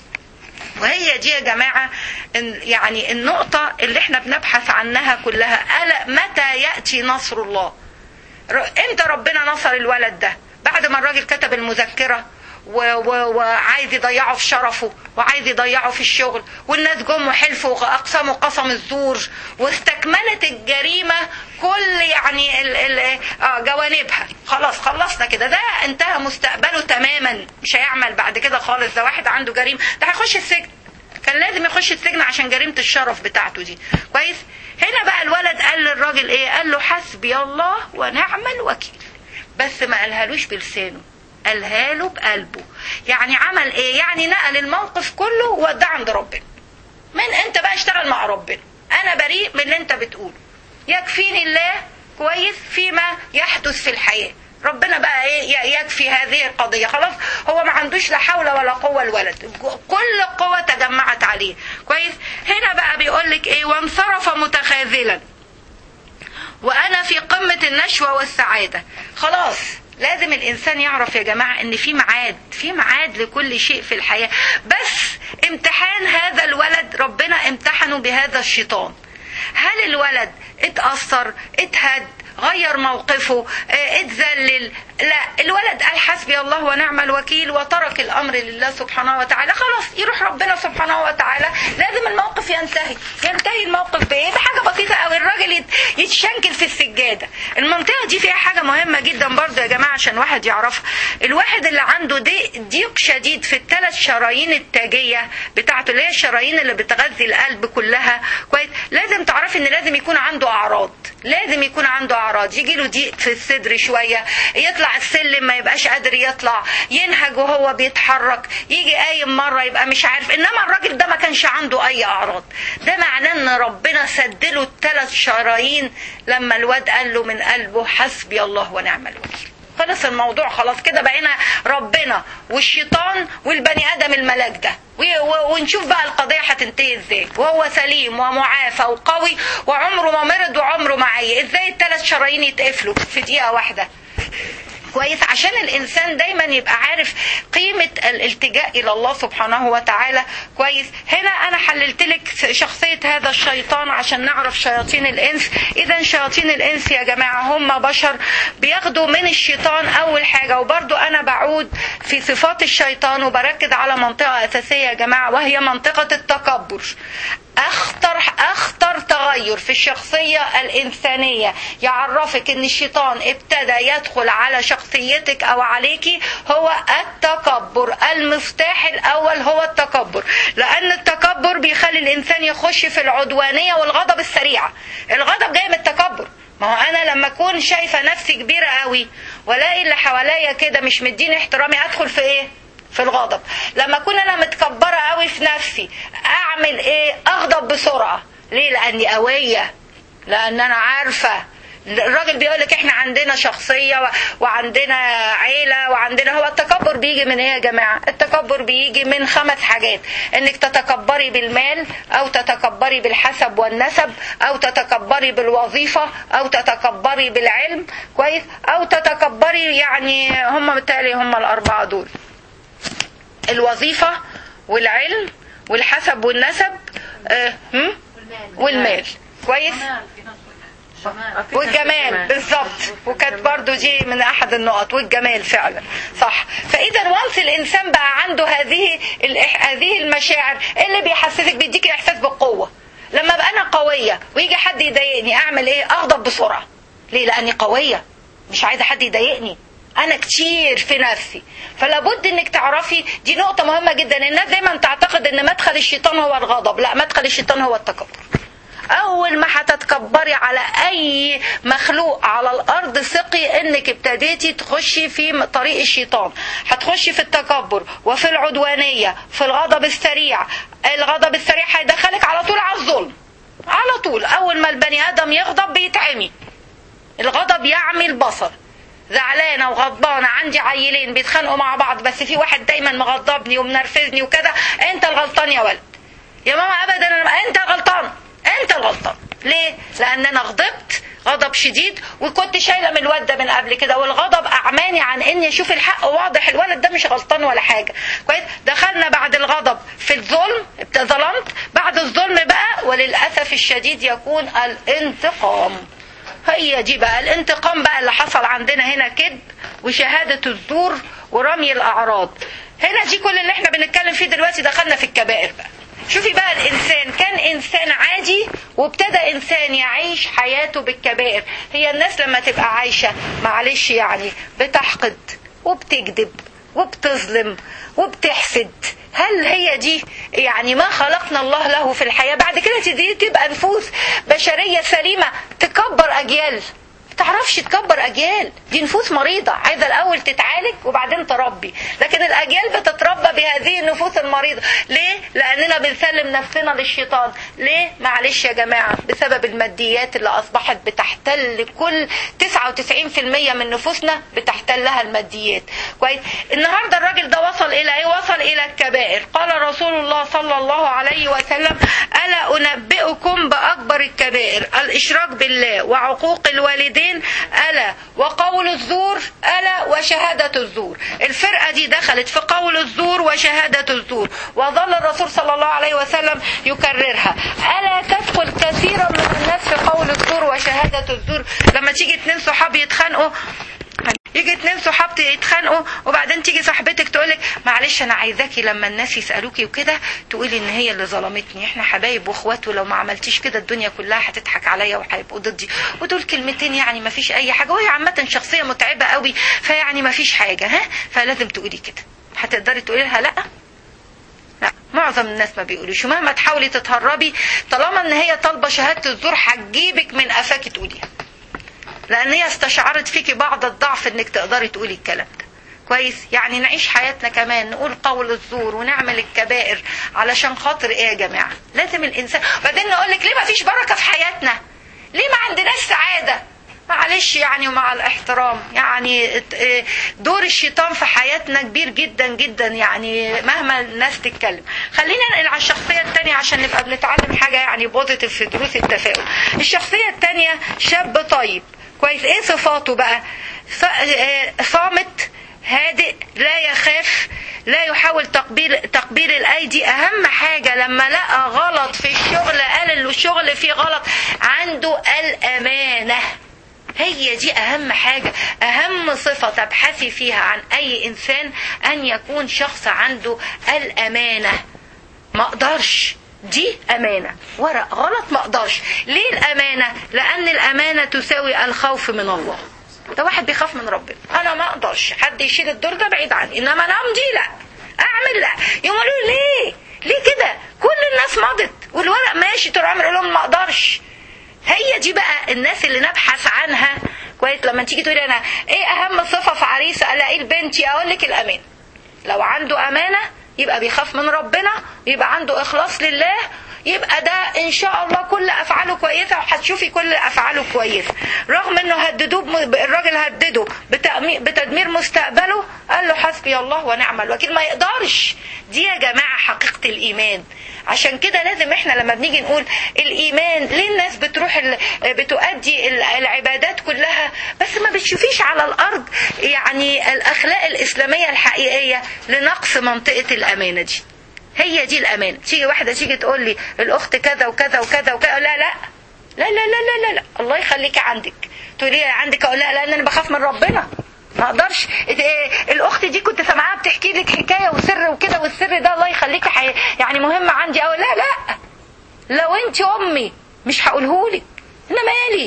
وهي دي يا جماعة يعني النقطة اللي احنا بنبحث عنها كلها ألا متى يأتي نصر الله امتى ربنا نصر الولد ده بعد ما الراجل كتب المذكرة وعايز يضيعه في شرفه وعايز يضيعه في الشغل والناس جم وحلفوا واقسموا قسم الزور واستكملت الجريمه كل يعني ال ال آه جوانبها خلاص خلصنا كده ده انتهى مستقبله تماما مش هيعمل بعد كده خالص ده واحد عنده جريمه ده هيخش السجن كان لازم يخش السجن عشان جريمه الشرف بتاعته دي كويس هنا بقى الولد قال للراجل ايه قال له حسبي الله ونعم الوكيل بس ما قالهالوش بلسانه قالها له بقلبه يعني عمل ايه يعني نقل الموقف كله ووداه عند ربنا من انت بقى اشتغل مع ربنا انا بريء من اللي انت بتقوله يكفيني الله كويس فيما يحدث في الحياه ربنا بقى ايه يكفي هذه القضيه خلاص هو ما عندوش لا حول ولا قوه الولد كل قوه تجمعت عليه كويس هنا بقى بيقول لك ايه وانصرف متخاذلا وانا في قمه النشوه والسعاده خلاص لازم الانسان يعرف يا جماعه ان في ميعاد في ميعاد لكل شيء في الحياه بس امتحان هذا الولد ربنا امتحنه بهذا الشيطان هل الولد اتاثر اتهد غير موقفه اتذلل لا الولد قال حسبي الله ونعم الوكيل وترك الامر لله سبحانه وتعالى خلاص يروح ربنا سبحانه وتعالى لازم الموقف ينتهي ينتهي الموقف بايه بحاجه بسيطه قوي الراجل يتشنكل في السجاده المنطقه دي فيها حاجه مهمه جدا برضه يا جماعه عشان واحد يعرفها الواحد اللي عنده ضيق شديد في الثلاث شرايين التاجيه بتاعته اللي هي الشرايين اللي بتغذي القلب كلها كويس لازم تعرفي ان لازم يكون عنده اعراض لازم يكون عنده اعراض يجي له ضيق في الصدر شويه يطلع السلم ما يبقاش قادر يطلع ينهج وهو بيتحرك يجي قايم مره يبقى مش عارف انما الراجل ده ما كانش عنده اي اعراض ده معناه ان ربنا سدله الثلاث شرايين لما الواد قال له من قلبه حسبي الله ونعم الوكيل خلص الموضوع خلاص كده بقينا ربنا والشيطان والبني ادم الملاك ده ونشوف بقى القضية هتنتهي ازاي وهو سليم ومعافى وقوي وعمره ما مرض وعمره ما عي ازاي الثلاث شرايين يتقفلوا في دقيقة واحدة كويس عشان الانسان دايما يبقى عارف قيمه الالتجاء الى الله سبحانه وتعالى كويس هنا انا حللت لك شخصيه هذا الشيطان عشان نعرف شياطين الانس اذا شياطين الانس يا جماعه هم بشر بياخدوا من الشيطان اول حاجه وبرضو انا بعود في صفات الشيطان وبركز على منطقه اساسيه يا جماعه وهي منطقه التكبر اخطر اخطر تغير في الشخصيه الانسانيه يعرفك ان الشيطان ابتدى يدخل على شخصيتك او عليكي هو التكبر المفتاح الاول هو التكبر لان التكبر بيخلي الانسان يخش في العدوانيه والغضب السريعه الغضب جاي من التكبر ما هو انا لما اكون شايفه نفسي كبيره قوي والاقي اللي حواليا كده مش مديني احترامي ادخل في ايه في الغضب لما اكون انا متكبره قوي في نفسي اعمل ايه اغضب بسرعه ليه لاني قويه لان انا عارفه الراجل بيقول لك احنا عندنا شخصيه وعندنا عيله وعندنا هو التكبر بيجي من ايه يا جماعه التكبر بيجي من خمس حاجات انك تتكبري بالمال او تتكبري بالحسب والنسب او تتكبري بالوظيفه او تتكبري بالعلم كويس او تتكبري يعني هم بالتالي هم الاربعه دول الوظيفة والعلم والحسب والنسب آه والمال كويس والجمال بالظبط وكانت برضو دي من احد النقط والجمال فعلا صح فاذا وانس الانسان بقى عنده هذه هذه المشاعر اللي بيحسسك بيديك احساس بالقوه لما بقى انا قويه ويجي حد يضايقني اعمل ايه اغضب بسرعه ليه لاني قويه مش عايزه حد يضايقني انا كتير في نفسي فلا بد انك تعرفي دي نقطه مهمه جدا الناس دايما تعتقد ان مدخل الشيطان هو الغضب لا مدخل الشيطان هو التكبر اول ما هتتكبري على اي مخلوق على الارض ثقي انك ابتديتي تخشي في طريق الشيطان هتخشي في التكبر وفي العدوانيه في الغضب السريع الغضب السريع هيدخلك على طول على الظلم على طول اول ما البني ادم يغضب بيتعمي الغضب يعمي البصر زعلانه وغضبانه عندي عيلين بيتخانقوا مع بعض بس في واحد دايما مغضبني ومنرفزني وكذا انت الغلطان يا ولد يا ماما ابدا أنا- انت الغلطان انت الغلطان ليه لان انا غضبت غضب شديد وكنت شايله من الواد ده من قبل كده والغضب اعماني عن اني اشوف الحق واضح الولد ده مش غلطان ولا حاجه كويس دخلنا بعد الغضب في الظلم ابت- ظلمت بعد الظلم بقى وللاسف الشديد يكون الانتقام هي دي بقى الانتقام بقى اللي حصل عندنا هنا كذب وشهادة الزور ورمي الأعراض هنا دي كل اللي احنا بنتكلم فيه دلوقتي دخلنا في الكبائر بقى شوفي بقى الإنسان كان إنسان عادي وابتدى إنسان يعيش حياته بالكبائر هي الناس لما تبقى عايشة معلش يعني بتحقد وبتكذب وبتظلم وبتحسد هل هي دي يعني ما خلقنا الله له في الحياة بعد كده دي تبقى نفوس بشرية سليمة تكبر أجيال تعرفش تكبر أجيال دي نفوس مريضة عايزة الأول تتعالج وبعدين تربي لكن الأجيال بتتربى بهذه النفوس المريضة ليه؟ لأننا بنسلم نفسنا للشيطان ليه؟ معلش يا جماعة بسبب الماديات اللي أصبحت بتحتل كل 99% من نفوسنا بتحتلها الماديات كويس النهاردة الراجل ده وصل إلى إيه؟ وصل إلى الكبائر قال رسول الله صلى الله عليه وسلم ألا أنبئكم بأكبر الكبائر الإشراك بالله وعقوق الوالدين ألا وقول الزور ألا وشهادة الزور الفرقة دي دخلت في قول الزور وشهادة الزور وظل الرسول صلى الله عليه وسلم يكررها ألا تدخل كثيرا من الناس في قول الزور وشهادة الزور لما تيجي اتنين صحاب يتخانقوا يجي اتنين صحاب يتخانقوا وبعدين تيجي صاحبتك تقولك معلش انا عايزاكي لما الناس يسالوكي وكده تقولي ان هي اللي ظلمتني احنا حبايب واخوات ولو ما عملتيش كده الدنيا كلها هتضحك عليا وهيبقوا ضدي ودول كلمتين يعني ما فيش اي حاجه وهي عامه شخصيه متعبه قوي فيعني ما فيش حاجه ها فلازم تقولي كده هتقدري تقولي لها لا لا معظم الناس ما بيقولوش ومهما تحاولي تتهربي طالما ان هي طالبه شهاده الزور هتجيبك من قفاك تقوليها لان هي استشعرت فيكي بعض الضعف انك تقدري تقولي الكلام ده كويس يعني نعيش حياتنا كمان نقول قول الزور ونعمل الكبائر علشان خاطر ايه يا جماعه لازم الانسان بعدين نقول لك ليه ما فيش بركه في حياتنا ليه ما عندناش سعاده معلش يعني ومع الاحترام يعني دور الشيطان في حياتنا كبير جدا جدا يعني مهما الناس تتكلم خلينا ننقل على الشخصية التانية عشان نبقى بنتعلم حاجة يعني بوزيتيف في دروس التفاؤل الشخصية التانية شاب طيب كويس ايه صفاته بقى صامت هادئ لا يخاف لا يحاول تقبيل تقبيل الايدي اهم حاجه لما لقى غلط في الشغل قال له الشغل فيه غلط عنده الامانه هي دي اهم حاجة اهم صفة تبحثي فيها عن اي انسان ان يكون شخص عنده الامانة ما اقدرش دي امانة ورق غلط ما اقدرش ليه الامانة لان الامانة تساوي الخوف من الله ده واحد بيخاف من ربنا انا ما اقدرش حد يشيل الدور ده بعيد عني انما انا امضي لا اعمل لا يقولوا ليه ليه كده كل الناس مضت والورق ماشي طول عمري لهم ما اقدرش هي دي بقى الناس اللي نبحث عنها كويس لما تيجي تقولي انا ايه اهم صفه في عريس الاقيه لبنتي اقول لك الامان لو عنده امانه يبقى بيخاف من ربنا يبقى عنده اخلاص لله يبقى ده ان شاء الله كل افعاله كويسه وهتشوفي كل افعاله كويسه رغم انه هددوه الراجل هدده بتدمير مستقبله قال له حسبي الله ونعم الوكيل ما يقدرش دي يا جماعه حقيقه الايمان عشان كده لازم احنا لما بنيجي نقول الايمان ليه الناس بتروح بتؤدي العبادات كلها بس ما بتشوفيش على الارض يعني الاخلاق الاسلاميه الحقيقيه لنقص منطقه الامانه دي هي دي الامانه تيجي واحده تيجي تقول لي الاخت كذا وكذا وكذا وكذا لا لا لا لا لا لا لا, لا. الله يخليكي عندك تقولي لي عندك اقول لا لان انا بخاف من ربنا ما اقدرش الاخت دي كنت سامعاها بتحكي لك حكايه وسر وكده والسر ده الله يخليكي حي... يعني مهم عندي قوي لا لا لو انت امي مش هقولهولك انا مالي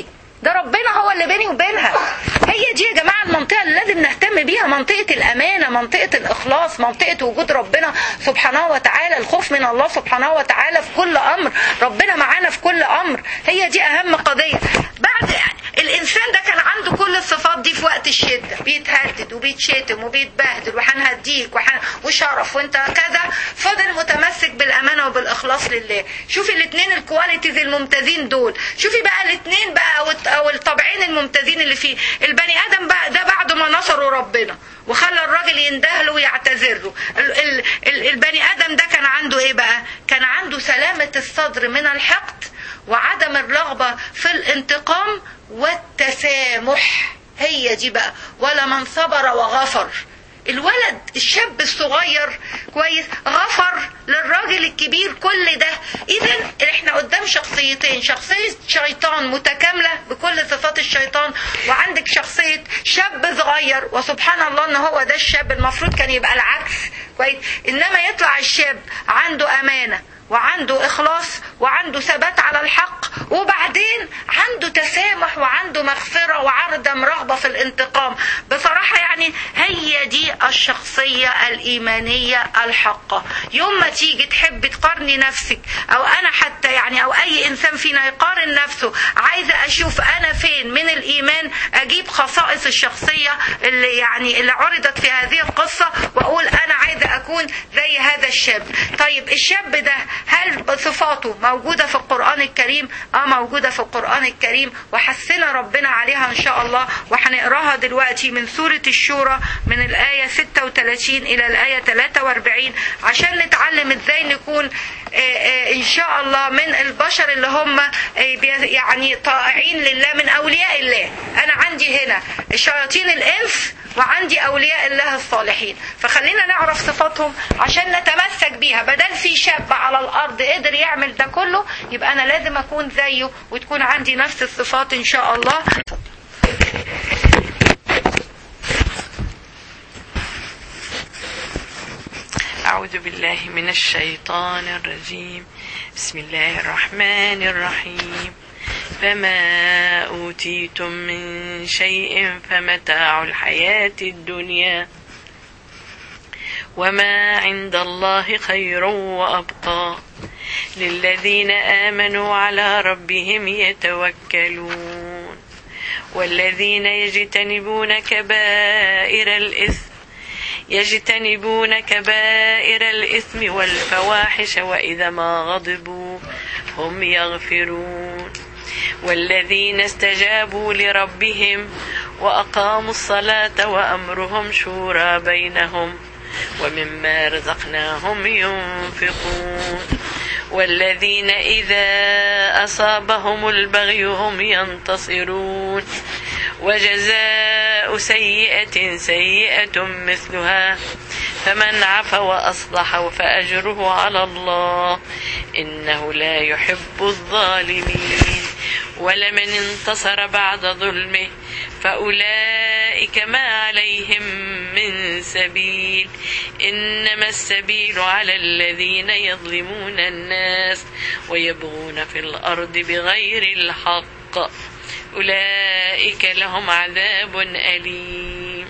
ده ربنا هو اللي بيني وبينها هي دي يا جماعه المنطقه اللي لازم نهتم بيها منطقه الامانه منطقه الاخلاص منطقه وجود ربنا سبحانه وتعالى الخوف من الله سبحانه وتعالى في كل امر ربنا معانا في كل امر هي دي اهم قضيه بعد الانسان ده كان عنده كل الصفات دي في وقت الشده بيتهدد وبيتشتم وبيتبهدل وهنهديك وحن... وشرف وانت كذا فضل متمسك بالامانه وبالاخلاص لله شوفي الاثنين الكواليتيز الممتازين دول شوفي بقى الاثنين بقى او الت- او الطبعين الممتازين اللي فيه البني ادم بقى ده بعد ما نصروا ربنا وخلى الراجل ينده له ويعتذر له ال- ال- ال- البني ادم ده كان عنده ايه بقى كان عنده سلامه الصدر من الحقد وعدم الرغبه في الانتقام والتسامح هي دي بقى ولا من صبر وغفر الولد الشاب الصغير كويس غفر للراجل الكبير كل ده اذا احنا قدام شخصيتين شخصية شيطان متكاملة بكل صفات الشيطان وعندك شخصية شاب صغير وسبحان الله ان هو ده الشاب المفروض كان يبقى العكس كويس انما يطلع الشاب عنده امانة وعنده اخلاص وعنده ثبات على الحق وبعدين عنده تسامح وعنده مغفرة وعدم رغبة في الانتقام بصراحة يعني هي دي الشخصية الإيمانية الحقة يوم ما تيجي تحب تقارني نفسك أو أنا حتى يعني أو أي إنسان فينا يقارن نفسه عايزة أشوف أنا فين من الإيمان أجيب خصائص الشخصية اللي يعني اللي عرضت في هذه القصة وأقول أنا عايزة أكون زي هذا الشاب طيب الشاب ده هل صفاته موجودة في القرآن الكريم اه موجودة في القرآن الكريم وحسنا ربنا عليها ان شاء الله وهنقراها دلوقتي من سورة الشورى من الآية 36 إلى الآية 43 عشان نتعلم ازاي نكون آه، آه، ان شاء الله من البشر اللي هم آه، بي- يعني طائعين لله من اولياء الله انا عندي هنا شياطين الانس وعندي اولياء الله الصالحين فخلينا نعرف صفاتهم عشان نتمسك بيها بدل في شاب على الارض قدر يعمل ده كله يبقى انا لازم اكون زيه وتكون عندي نفس الصفات ان شاء الله أعوذ بالله من الشيطان الرجيم بسم الله الرحمن الرحيم فما أوتيتم من شيء فمتاع الحياة الدنيا وما عند الله خير وأبقى للذين آمنوا على ربهم يتوكلون والذين يجتنبون كبائر الإثم يجتنبون كبائر الإثم والفواحش وإذا ما غضبوا هم يغفرون والذين استجابوا لربهم وأقاموا الصلاة وأمرهم شورى بينهم ومما رزقناهم ينفقون والذين إذا أصابهم البغي هم ينتصرون وجزاء سيئة سيئة مثلها فمن عفا وأصلح فأجره على الله إنه لا يحب الظالمين ولمن انتصر بعد ظلمه فأولئك ما عليهم من سبيل إنما السبيل على الذين يظلمون الناس ويبغون في الأرض بغير الحق أولئك لهم عذاب أليم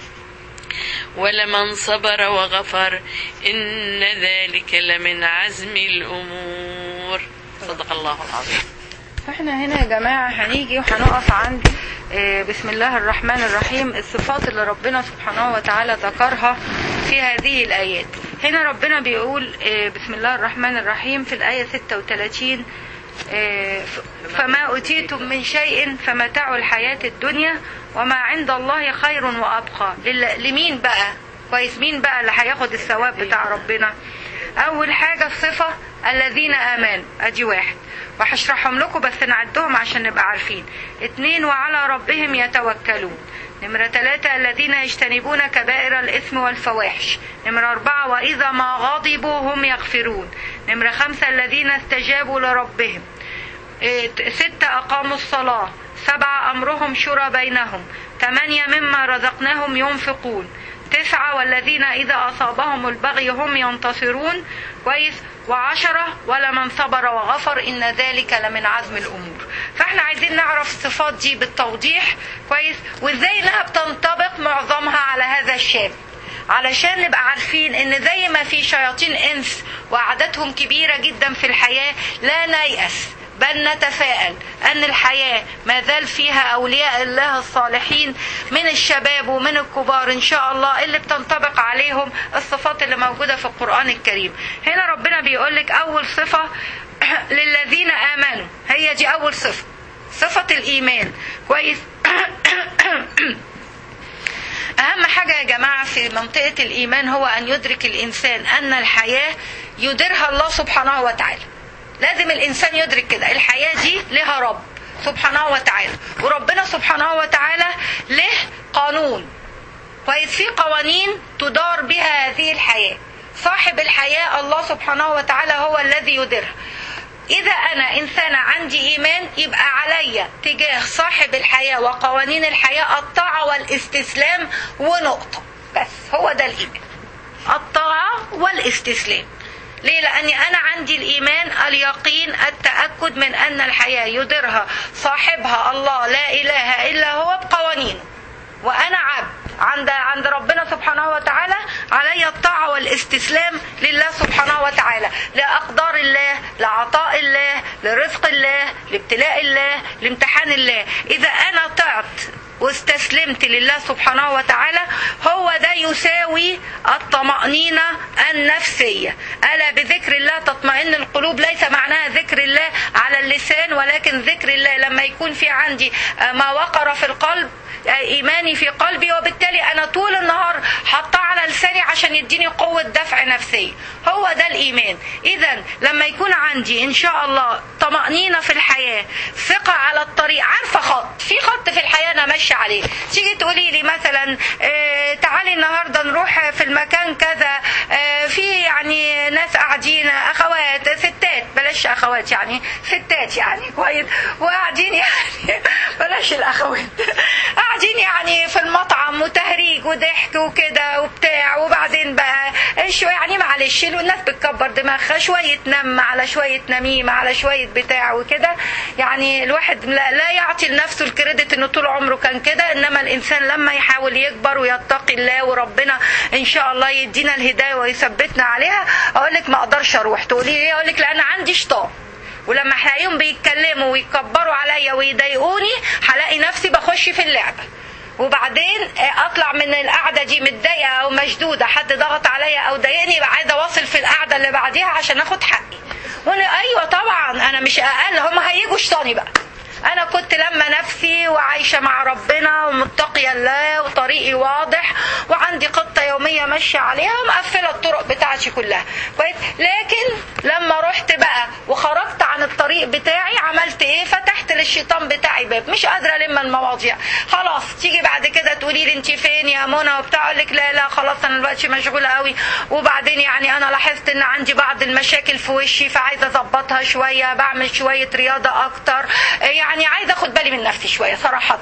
ولمن صبر وغفر إن ذلك لمن عزم الأمور صدق الله العظيم احنا هنا يا جماعة هنيجي وهنقف عند آه، بسم الله الرحمن الرحيم الصفات اللي ربنا سبحانه وتعالى ذكرها في هذه الآيات هنا ربنا بيقول آه، بسم الله الرحمن الرحيم في الآية 36 آه، ف- فما أوتيتم من شيء فمتاع الحياة الدنيا وما عند الله خير وأبقى لل- لمين بقى كويس مين بقى اللي هياخد الثواب بتاع ربنا أول حاجة الصفة الذين آمنوا أدي واحد وهشرحهم لكم بس نعدهم عشان نبقى عارفين اتنين وعلى ربهم يتوكلون نمرة ثلاثة الذين يجتنبون كبائر الإثم والفواحش نمرة أربعة وإذا ما غضبوا هم يغفرون نمرة خمسة الذين استجابوا لربهم إيه، ستة أقاموا الصلاة سبعة أمرهم شورى بينهم ثمانية مما رزقناهم ينفقون تسعة والذين إذا أصابهم البغي هم ينتصرون كويس وعشرة ولمن صبر وغفر إن ذلك لمن عزم الأمور فاحنا عايزين نعرف الصفات دي بالتوضيح كويس وازاي انها بتنطبق معظمها على هذا الشاب علشان نبقى عارفين ان زي ما في شياطين انس وعددهم كبيره جدا في الحياه لا نيأس بل نتفائل أن الحياة ما زال فيها أولياء الله الصالحين من الشباب ومن الكبار إن شاء الله اللي بتنطبق عليهم الصفات اللي موجودة في القرآن الكريم هنا ربنا بيقول لك أول صفة للذين آمنوا هي دي أول صفة صفة الإيمان كويس أهم حاجة يا جماعة في منطقة الإيمان هو أن يدرك الإنسان أن الحياة يديرها الله سبحانه وتعالى لازم الإنسان يدرك كده الحياة دي لها رب سبحانه وتعالى وربنا سبحانه وتعالى له قانون كويس في قوانين تدار بها هذه الحياة صاحب الحياة الله سبحانه وتعالى هو الذي يديرها إذا أنا إنسانة عندي إيمان يبقى عليا تجاه صاحب الحياة وقوانين الحياة الطاعة والاستسلام ونقطة بس هو ده الإيمان الطاعة والاستسلام ليه لأني أنا عندي الإيمان اليقين التأكد من أن الحياة يديرها صاحبها الله لا إله إلا هو بقوانينه وأنا عبد عند عند ربنا سبحانه وتعالى علي الطاعة والاستسلام لله سبحانه وتعالى لأقدار الله لعطاء الله لرزق الله لابتلاء الله لامتحان الله إذا أنا طعت واستسلمت لله سبحانه وتعالى هو ده يساوي الطمأنينة النفسية ألا بذكر الله تطمئن القلوب ليس معناها ذكر الله على اللسان ولكن ذكر الله لما يكون في عندي ما وقر في القلب ايماني في قلبي وبالتالي انا طول النهار حاطاه على لساني عشان يديني قوه دفع نفسيه هو ده الايمان اذا لما يكون عندي ان شاء الله طمانينه في الحياه ثقه على الطريق عارفه خط في خط في الحياه انا ماشيه عليه تيجي تقولي لي مثلا اه تعالي النهارده نروح في المكان كذا اه في يعني ناس قاعدين اخوات ستات بلاش اخوات يعني ستات يعني كويس وقاعدين يعني بلاش الاخوات قاعدين يعني في المطعم وتهريج وضحك وكده وبتاع وبعدين بقى شويه يعني معلش والناس بتكبر دماغها شويه نم على شويه نميمه على شويه بتاع وكده يعني الواحد لا, لا يعطي لنفسه الكريدت انه طول عمره كان كده انما الانسان لما يحاول يكبر ويتقي الله وربنا ان شاء الله يدينا الهدايه ويثبتنا عليها اقول لك ما اقدرش اروح تقولي ايه اقول لك لان عندي شيطان ولما هلاقيهم بيتكلموا ويكبروا عليا ويضايقوني هلاقي نفسي بخش في اللعبه وبعدين اطلع من القعده دي متضايقه او مشدوده حد ضغط عليا او ضايقني يبقى عايزه اواصل في القعده اللي بعديها عشان اخد حقي وانا ايوه طبعا انا مش اقل هم هيجوا شيطاني بقى انا كنت لما نفسي وعايشه مع ربنا ومتقيه الله وطريقي واضح وعندي خطه يوميه ماشيه عليها ومقفله الطرق بتاعتي كلها كويس لكن لما رحت بقى وخرجت عن الطريق بتاعي عملت ايه فتحت للشيطان بتاعي باب مش قادره الم المواضيع خلاص تيجي بعد كده تقولي لي انت فين يا منى وبتاع اقول لك لا لا خلاص انا دلوقتي مشغوله قوي وبعدين يعني انا لاحظت ان عندي بعض المشاكل في وشي فعايزه اظبطها شويه بعمل شويه رياضه اكتر يعني يعني عايزه اخد بالي من نفسي شويه صراحه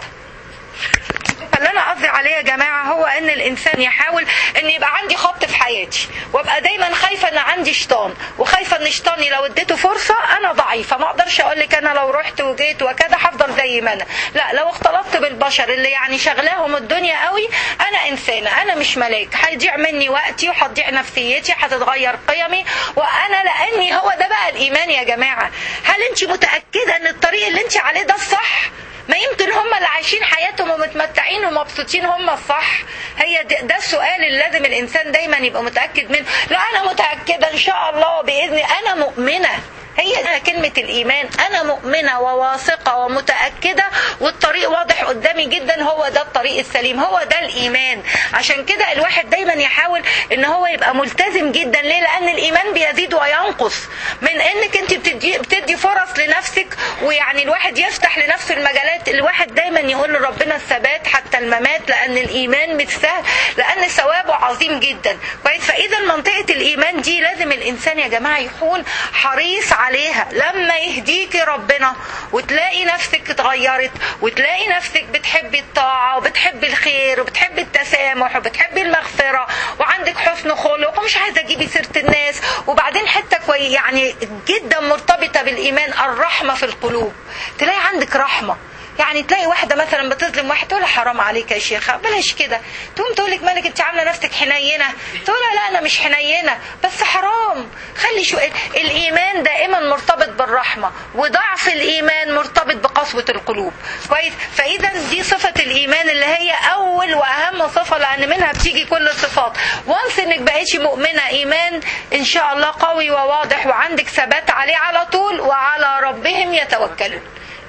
فاللي انا قصدي عليه يا جماعه هو ان الانسان يحاول ان يبقى عندي خط في حياتي وابقى دايما خايفه ان عندي شيطان وخايفه ان شيطاني لو اديته فرصه انا ضعيفه ما اقدرش اقول لك انا لو رحت وجيت وكذا هفضل زي ما انا لا لو اختلطت بالبشر اللي يعني شغلاهم الدنيا قوي انا انسانه انا مش ملاك هيضيع مني وقتي وهتضيع نفسيتي هتتغير قيمي وانا لاني هو ده بقى الايمان يا جماعه هل انت متاكده ان الطريق اللي انت عليه ده الصح ما يمكن هم اللي عايشين حياتهم ومتمتعين ومبسوطين هم الصح هي ده, ده السؤال اللي لازم الانسان دايما يبقى متاكد منه لا انا متاكده ان شاء الله باذن انا مؤمنه هي كلمة الإيمان أنا مؤمنة وواثقة ومتأكدة والطريق واضح قدامي جدا هو ده الطريق السليم هو ده الإيمان عشان كده الواحد دايما يحاول إن هو يبقى ملتزم جدا ليه لأن الإيمان بيزيد وينقص من إنك أنت بتدي, بتدي فرص لنفسك ويعني الواحد يفتح لنفسه المجالات الواحد دايما يقول لربنا الثبات حتى الممات لأن الإيمان مش سهل لأن ثوابه عظيم جدا كويس فإذا منطقة الإيمان دي لازم الإنسان يا جماعة يكون حريص على عليها لما يهديكي ربنا وتلاقي نفسك اتغيرت وتلاقي نفسك بتحبي الطاعة وبتحبي الخير وبتحبي التسامح وبتحبي المغفرة وعندك حسن خلق ومش عايزة تجيبي سيرة الناس وبعدين حتة كوي يعني جدا مرتبطة بالإيمان الرحمة في القلوب تلاقي عندك رحمة يعني تلاقي واحده مثلا بتظلم واحد تقول لها حرام عليك يا شيخه بلاش كده تقوم تقول لك مالك انت عامله نفسك حنينه تقول لها لا انا مش حنينه بس حرام خلي شو الايمان دائما مرتبط بالرحمه وضعف الايمان مرتبط بقسوه القلوب كويس فاذا دي صفه الايمان اللي هي اول واهم صفه لان منها بتيجي كل الصفات وانس انك بقيتي مؤمنه ايمان ان شاء الله قوي وواضح وعندك ثبات عليه على طول وعلى ربهم يتوكلون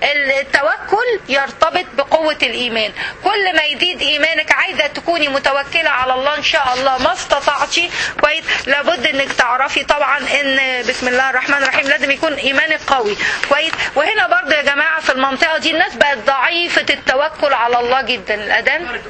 التوكل يرتبط بقوة الإيمان كل ما يزيد إيمانك عايزة تكوني متوكلة على الله إن شاء الله ما استطعتي كويس لابد إنك تعرفي طبعا إن بسم الله الرحمن الرحيم لازم يكون إيمانك قوي كويس وهنا برضو يا جماعة في المنطقة دي الناس بقت ضعيفة التوكل على الله جدا الأذان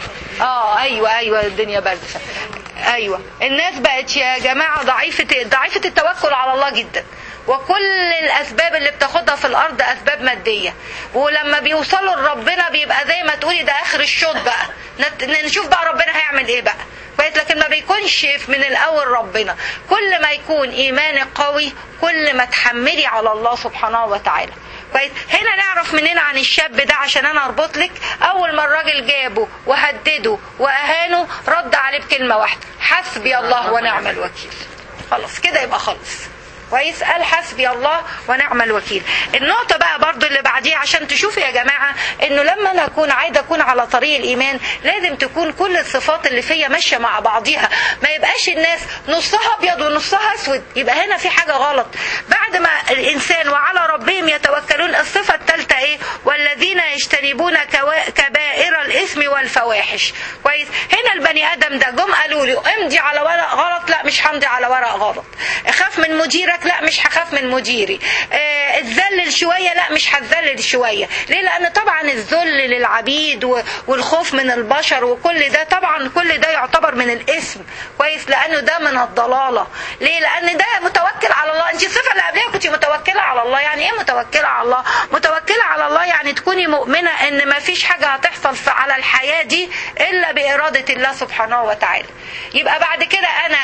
اه ايوه ايوه الدنيا برد ايوه الناس بقت يا جماعه ضعيفه ضعيفه التوكل على الله جدا وكل الاسباب اللي بتاخدها في الارض اسباب ماديه ولما بيوصلوا لربنا بيبقى زي ما تقولي ده اخر الشوط بقى نشوف بقى ربنا هيعمل ايه بقى كويس لكن ما بيكونش من الاول ربنا كل ما يكون ايمانك قوي كل ما تحملي على الله سبحانه وتعالى كويس هنا نعرف منين عن الشاب ده عشان انا اربط لك اول ما الراجل جابه وهدده واهانه رد عليه بكلمه واحده حسبي الله ونعم الوكيل خلاص كده يبقى خلص كويس قال حسبي الله ونعم الوكيل النقطة بقى برضو اللي بعديها عشان تشوفوا يا جماعة انه لما انا اكون عايزة اكون على طريق الايمان لازم تكون كل الصفات اللي فيا ماشية مع بعضيها ما يبقاش الناس نصها ابيض ونصها اسود يبقى هنا في حاجة غلط بعد ما الانسان وعلى ربهم يتوكلون الصفة الثالثة ايه والذين يجتنبون كبائر الاثم والفواحش كويس هنا البني ادم ده جم قالوا له امضي على ورق غلط لا مش همضي على ورق غلط اخاف من مديرك لا مش هخاف من مديري آه اتذلل شويه لا مش هتذلل شويه ليه لان طبعا الذل للعبيد والخوف من البشر وكل ده طبعا كل ده يعتبر من الاسم كويس لانه ده من الضلاله ليه لان ده متوكل على الله انت الصفه اللي قبلها كنت متوكله على الله يعني ايه متوكله على الله متوكله على الله يعني تكوني مؤمنه ان ما فيش حاجه هتحصل على الحياه دي الا باراده الله سبحانه وتعالى يبقى بعد كده انا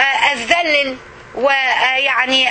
اتذلل ويعني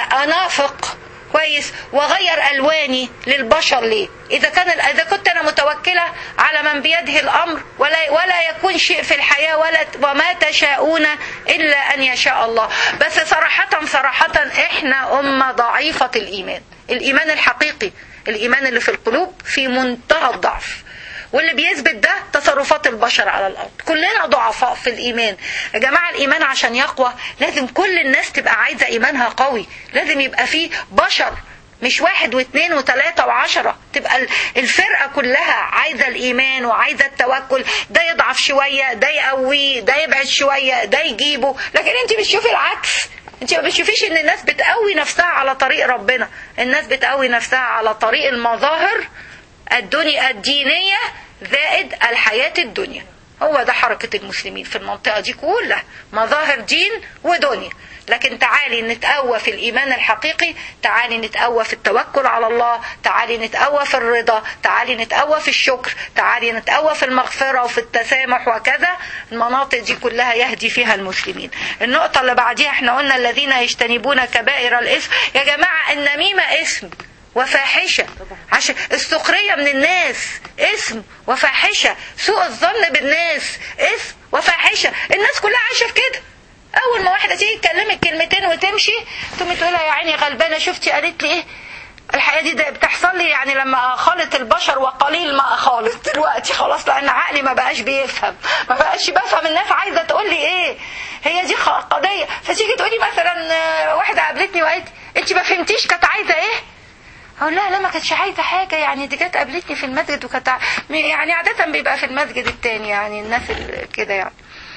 انافق كويس واغير الواني للبشر ليه اذا كان اذا كنت انا متوكله على من بيده الامر ولا ولا يكون شيء في الحياه ولا وما تشاءون الا ان يشاء الله بس صراحه صراحه احنا امه ضعيفه الايمان الايمان الحقيقي الايمان اللي في القلوب في منتهى الضعف واللي بيثبت ده تصرفات البشر على الارض كلنا ضعفاء في الايمان يا جماعه الايمان عشان يقوى لازم كل الناس تبقى عايزه ايمانها قوي لازم يبقى فيه بشر مش واحد واثنين وثلاثة وعشرة تبقى الفرقة كلها عايزة الإيمان وعايزة التوكل ده يضعف شوية ده يقويه ده يبعد شوية ده يجيبه لكن انت بتشوفي العكس انت ما بتشوفيش ان الناس بتقوي نفسها على طريق ربنا الناس بتقوي نفسها على طريق المظاهر الدنيا الدينية زائد الحياة الدنيا هو ده حركة المسلمين في المنطقة دي كلها مظاهر دين ودنيا لكن تعالي نتقوى في الإيمان الحقيقي تعالي نتقوى في التوكل على الله تعالي نتقوى في الرضا تعالي نتقوى في الشكر تعالي نتقوى في المغفرة وفي التسامح وكذا المناطق دي كلها يهدي فيها المسلمين النقطة اللي بعديها احنا قلنا الذين يجتنبون كبائر الإثم يا جماعة النميمة اسم وفاحشة عشان السخرية من الناس اسم وفاحشة سوء الظن بالناس اسم وفاحشة الناس كلها عايشة في كده اول ما واحدة تيجي تكلمك كلمتين وتمشي تقومي تقولها يا عيني غلبانة شفتي قالت لي ايه الحقيقة دي ده بتحصل لي يعني لما أخالط البشر وقليل ما أخالط دلوقتي خلاص لأن عقلي ما بقاش بيفهم ما بقاش بفهم الناس عايزة تقول لي إيه هي دي قضية فتيجي تقولي مثلا واحدة قابلتني وقالت أنت ما فهمتيش كانت عايزة إيه اقول لها لا ما كانتش عايزه حاجه يعني دي جت قابلتني في المسجد وكانت يعني عاده بيبقى في المسجد التاني يعني الناس كده يعني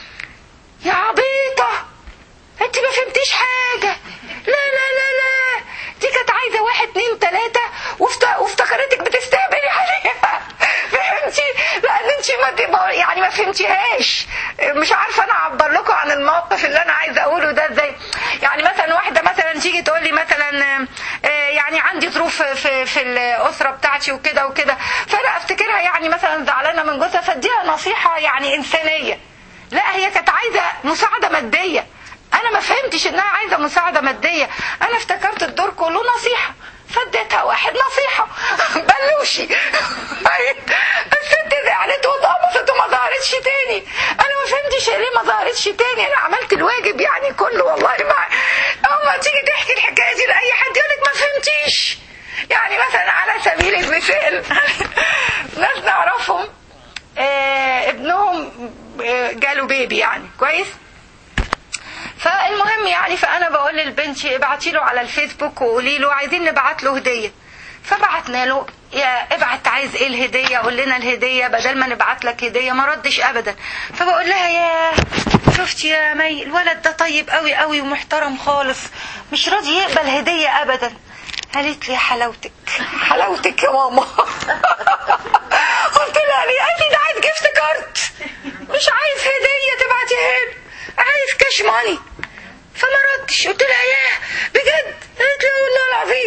يا عبيطه انت ما فهمتيش حاجه لا لا لا لا دي كانت عايزه واحد اتنين تلاته وافتكرتك بتستهبلي عليها فهمتي لان انت ما يعني ما فهمتيهاش مش عارفه انا اعبر لكم عن الموقف اللي انا عايزه اقوله ده ازاي يعني مثلا واحده مثلا تيجي تقول لي مثلا في في في الاسره بتاعتي وكده وكده فانا افتكرها يعني مثلا زعلانه من جوزها فاديها نصيحه يعني انسانيه لا هي كانت عايزه مساعده ماديه انا ما فهمتش انها عايزه مساعده ماديه انا افتكرت الدور كله نصيحه فاديتها واحد نصيحه بلوشي الست زعلت واتقمصت وما ظهرتش تاني انا ما فهمتش ليه ما ظهرتش تاني انا عملت الواجب يعني كله والله ما اما تيجي تحكي الحكايه دي لاي حد يقول لك ما فهمتيش يعني مثلا على سبيل المثال ناس نعرفهم آه ابنهم آه جاله بيبي يعني كويس فالمهم يعني فانا بقول للبنت ابعتي له على الفيسبوك وقولي له عايزين نبعت له هديه فبعتنا له يا ابعت عايز ايه الهديه قول لنا الهديه بدل ما نبعت لك هديه ما ردش ابدا فبقول لها يا شفتي يا مي الولد ده طيب قوي قوي ومحترم خالص مش راضي يقبل هديه ابدا قالت لي حلاوتك حلاوتك يا ماما قلت لها ليه قالت لي ده عايز جيفت كارت مش عايز هديه تبعتيها له عايز كاش ماني فما ردش قلت لها ياه بجد قالت لي والله العظيم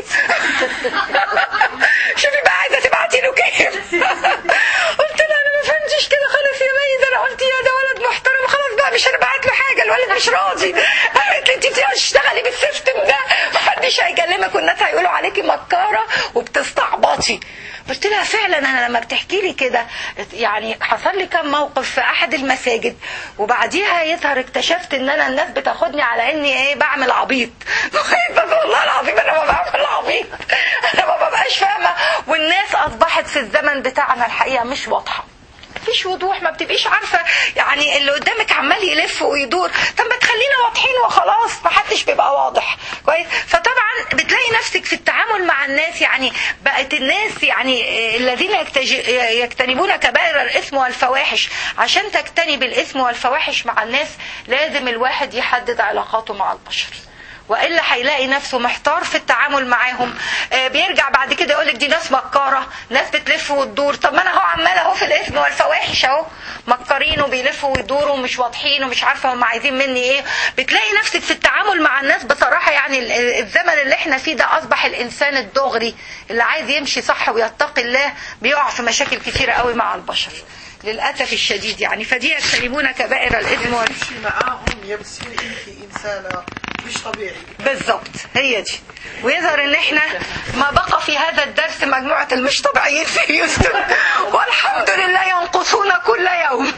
شوفي بقى عايزه تبعتي له كام قلت لها انا ما فهمتش كده خالص يا مي ده انا قلت يا ده ولد محترم خلاص بقى مش هنبعت له حاجه الولد مش راضي قالت لي انت بتشتغلي بالسيستم ده محدش هيكلمك والناس هيقولوا عليكي مكاره وبتستعبطي قلت لها فعلا انا لما بتحكي لي كده يعني حصل لي كم موقف في احد المساجد وبعديها يظهر اكتشفت ان انا الناس بتاخدني على اني ايه بعمل عبيط بس والله العظيم انا ما بعمل عبيط انا ما ببقاش فاهمه والناس اصبحت في الزمن بتاعنا الحقيقه مش واضحه مفيش وضوح ما بتبقيش عارفه يعني اللي قدامك عمال يلف ويدور طب ما تخلينا واضحين وخلاص ما حدش بيبقى واضح كويس فطبعا بتلاقي نفسك في التعامل مع الناس يعني بقت الناس يعني الذين يكتج- يجتنبون كبائر الاثم والفواحش عشان تجتنب الاثم والفواحش مع الناس لازم الواحد يحدد علاقاته مع البشر والا هيلاقي نفسه محتار في التعامل معاهم آه، بيرجع بعد كده يقول لك دي ناس مكاره ناس بتلف وتدور طب ما انا اهو عمال اهو في الاثم والفواحش اهو مكارين وبيلفوا ويدوروا ومش واضحين ومش عارفه هم عايزين مني ايه بتلاقي نفسك في التعامل مع الناس بصراحه يعني ال- الزمن اللي احنا فيه ده اصبح الانسان الدغري اللي عايز يمشي صح ويتقي الله بيقع في مشاكل كتيره قوي مع البشر للاسف الشديد يعني فدي يجتنبون كبائر الاثم وال... تمشي معاهم يبصير انت انسانه مش طبيعي بالظبط هي دي ويظهر ان احنا ما بقى في هذا الدرس مجموعة المش طبيعيين في هيوستن والحمد لله ينقصون كل يوم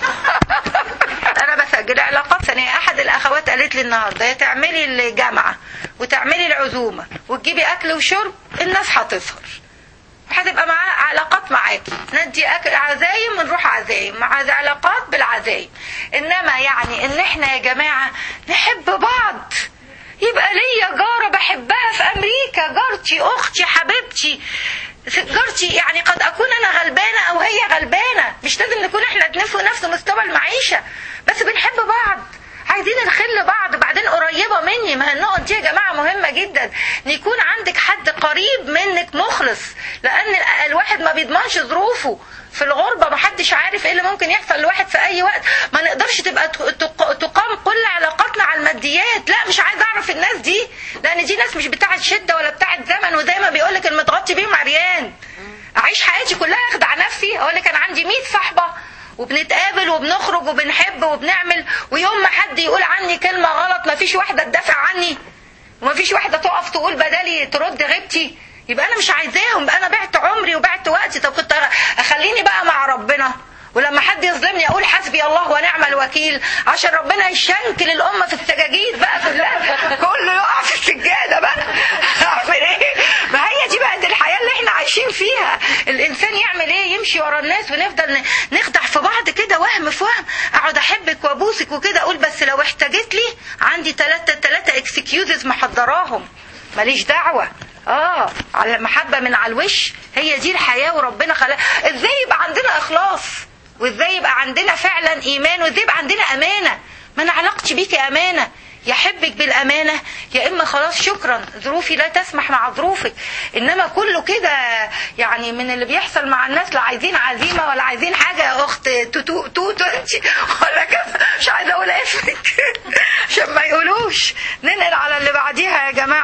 انا بسجل علاقات ثانية احد الاخوات قالت لي النهارده يا تعملي الجامعة وتعملي العزومة وتجيبي اكل وشرب الناس هتظهر هتبقى معاه علاقات معاكي ندي أكل عزايم ونروح عزايم مع علاقات بالعزايم انما يعني ان احنا يا جماعة نحب بعض يبقى ليا جارة بحبها في امريكا جارتي اختي حبيبتي جارتي يعني قد اكون انا غلبانة او هي غلبانة مش لازم نكون احنا اتنين في نفس مستوى المعيشة بس بنحب بعض عايزين نخل بعض بعدين قريبة مني ما النقط دي يا جماعة مهمة جدا ان يكون عندك حد قريب منك مخلص لان ال- الواحد ما بيضمنش ظروفه في الغربة ما حدش عارف ايه اللي ممكن يحصل لواحد في اي وقت ما نقدرش تبقى ت- تق- تقام كل علاقاتنا على الماديات لا مش عايز اعرف الناس دي لان دي ناس مش بتاعت شدة ولا بتاعت زمن وزي ما بيقولك المتغطي بيه عريان اعيش حياتي كلها اخدع نفسي اقول لك انا عندي 100 صاحبه وبنتقابل وبنخرج وبنحب وبنعمل ويوم ما حد يقول عني كلمة غلط ما فيش واحدة تدافع عني وما فيش واحدة تقف تقول بدالي ترد غيبتي يبقى انا مش عايزاهم بقى انا بعت عمري وبعت وقتي طب كنت اخليني بقى مع ربنا ولما حد يظلمني اقول حسبي الله ونعم الوكيل عشان ربنا يشنكل الامه في السجاجيد بقى في الله كله يقع في السجاده بقى اعمل ايه ما هي دي بقى دي الحياه اللي احنا عايشين فيها الانسان يعمل ايه يمشي ورا الناس ونفضل ن- نخدع في بعض كده وهم في وهم اقعد احبك وابوسك وكده اقول بس لو احتاجت لي عندي ثلاثه ثلاثه اكسكيوزز محضراهم ماليش دعوه اه على المحبه من على الوش هي دي الحياه وربنا خلق ازاي يبقى عندنا اخلاص وازاي يبقى عندنا فعلا ايمان وازاي يبقى عندنا امانه ما انا علاقتي بيكي امانه يحبك بالامانه يا اما خلاص شكرا ظروفي لا تسمح مع ظروفك انما كله كده يعني من اللي بيحصل مع الناس لا عايزين عزيمه ولا عايزين حاجه يا اخت توتو توتو انت ولا كده مش عايزه اقول اسمك عشان ما يقولوش ننقل على اللي بعديها يا جماعه الصفه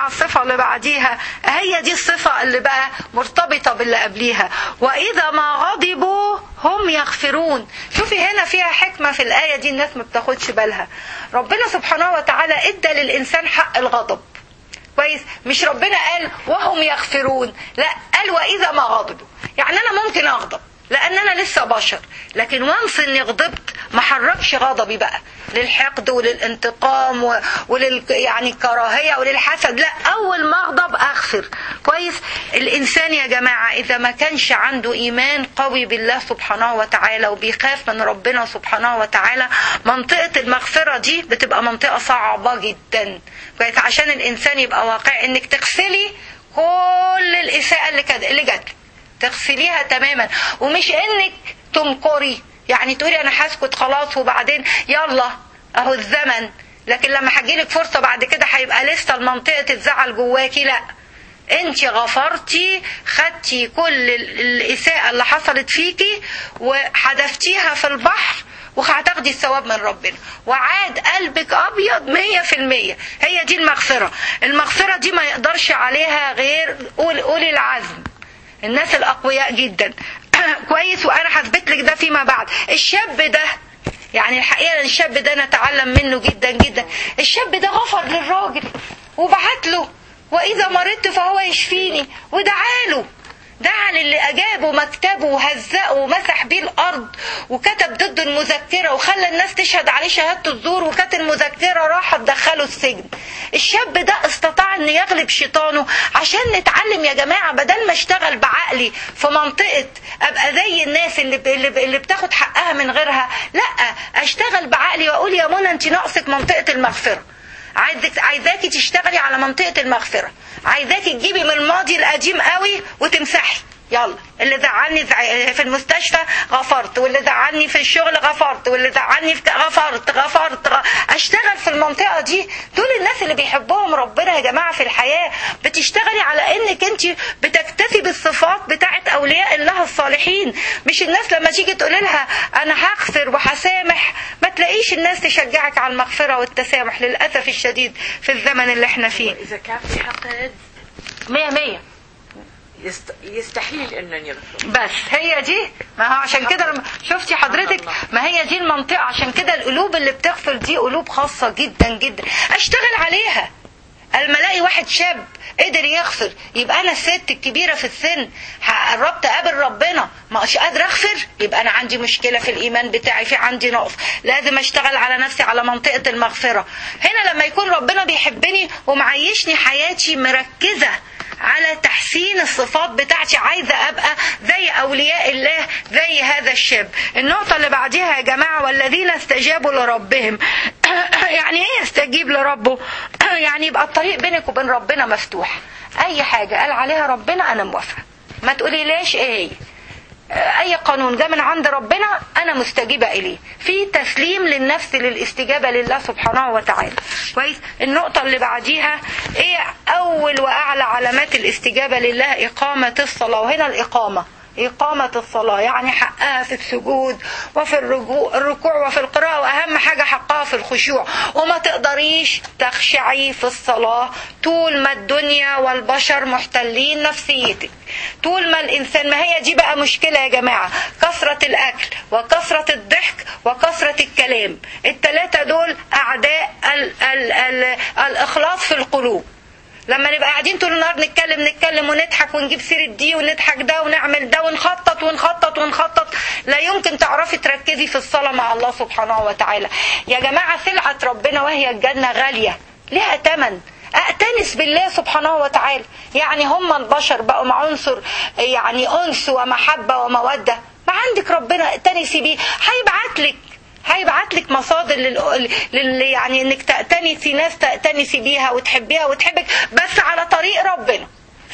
اللي بعديها هي دي الصفة اللي بقى مرتبطة باللي قبليها وإذا ما غضبوا هم يغفرون شوفي هنا فيها حكمة في الآية دي الناس ما بتاخدش بالها ربنا سبحانه وتعالى ادى للإنسان حق الغضب كويس مش ربنا قال وهم يغفرون لا قال وإذا ما غضبوا يعني أنا ممكن أغضب لان انا لسه بشر لكن وانس اني غضبت ما حركش غضبي بقى للحقد وللانتقام و... ولل يعني الكراهيه وللحسد لا اول ما اغضب اغفر كويس الانسان يا جماعه اذا ما كانش عنده ايمان قوي بالله سبحانه وتعالى وبيخاف من ربنا سبحانه وتعالى منطقه المغفره دي بتبقى منطقه صعبه جدا كويس عشان الانسان يبقى واقعي انك تغسلي كل الاساءه اللي كانت اللي جات تغسليها تماما ومش انك تمكري يعني تقولي انا هسكت خلاص وبعدين يلا اهو الزمن لكن لما هجيلك فرصه بعد كده هيبقى لسه المنطقه الزعل جواكي لا انت غفرتي خدتي كل الاساءه اللي حصلت فيكي وحذفتيها في البحر وهتاخدي الثواب من ربنا وعاد قلبك ابيض مية في المية هي دي المغفرة المغفرة دي ما يقدرش عليها غير اولي العزم الناس الاقوياء جدا كويس وانا هثبت لك ده فيما بعد الشاب ده يعني الحقيقه الشاب ده نتعلم منه جدا جدا الشاب ده غفر للراجل وبعت له واذا مرضت فهو يشفيني ودعاله دعا للي اجابه مكتبه وهزقه ومسح بيه الارض وكتب ضده المذكره وخلى الناس تشهد عليه شهاده الزور وكانت المذكره راحت دخله السجن الشاب ده استطاع ان يغلب شيطانه عشان نتعلم يا جماعه بدل ما اشتغل بعقلي في منطقه ابقى زي الناس اللي اللي بتاخد حقها من غيرها لا اشتغل بعقلي واقول يا منى انت ناقصك منطقه المغفره عايزك عايزاكي تشتغلي على منطقه المغفره عايزاكي تجيبي من الماضي القديم قوي وتمسحي يلا اللي زعلني في المستشفى غفرت واللي زعلني في الشغل غفرت واللي زعلني في غفرت غفرت غ... اشتغل في المنطقه دي دول الناس اللي بيحبهم ربنا يا جماعه في الحياه بتشتغلي على انك انت بتكتسبي الصفات بتاعت اولياء الله الصالحين مش الناس لما تيجي تقول لها انا هغفر وهسامح ما تلاقيش الناس تشجعك على المغفره والتسامح للاسف الشديد في الزمن اللي احنا فيه إذا كان في حقد مية مية يست... يستحيل انه يغفر بس هي دي ما هو عشان كده لما شفتي حضرتك ما هي دي المنطقة عشان كده القلوب اللي بتغفر دي قلوب خاصة جدا جدا اشتغل عليها لما الاقي واحد شاب قدر يغفر يبقى انا الست الكبيره في السن قربت اقابل ربنا ما مش قادره اغفر يبقى انا عندي مشكله في الايمان بتاعي في عندي نقص لازم اشتغل على نفسي على منطقه المغفره هنا لما يكون ربنا بيحبني ومعيشني حياتي مركزه على تحسين الصفات بتاعتي عايزة أبقى زي أولياء الله زي هذا الشاب النقطة اللي بعديها يا جماعة والذين استجابوا لربهم يعني ايه يستجيب لربه يعني يبقى الطريق بينك وبين ربنا مفتوح أي حاجة قال عليها ربنا أنا موافقة ما تقولي ليش ايه هي اي قانون جاء من عند ربنا انا مستجيبه اليه في تسليم للنفس للاستجابه لله سبحانه وتعالى كويس النقطه اللي بعديها ايه اول واعلى علامات الاستجابه لله اقامه الصلاه وهنا الاقامه إقامة الصلاة يعني حقها في السجود وفي الرجوع الركوع وفي القراءة وأهم حاجة حقها في الخشوع وما تقدريش تخشعي في الصلاة طول ما الدنيا والبشر محتلين نفسيتك طول ما الإنسان ما هي دي بقى مشكلة يا جماعة كثرة الأكل وكثرة الضحك وكثرة الكلام التلاتة دول أعداء ال ال ال الإخلاص في القلوب لما نبقى قاعدين طول النهار نتكلم نتكلم ونضحك ونجيب سيرة دي ونضحك ده ونعمل ده ونخطط ونخطط ونخطط لا يمكن تعرفي تركزي في الصلاة مع الله سبحانه وتعالى يا جماعة سلعة ربنا وهي الجنة غالية لها تمن أأتنس بالله سبحانه وتعالى يعني هم البشر بقوا مع عنصر يعني أنس ومحبة ومودة ما عندك ربنا ائتنسي بيه هيبعت لك هيبعت لك مصادر لل... لل... يعني انك تأتنسي ناس تأتنسي بيها وتحبيها وتحبك بس على طريق ربنا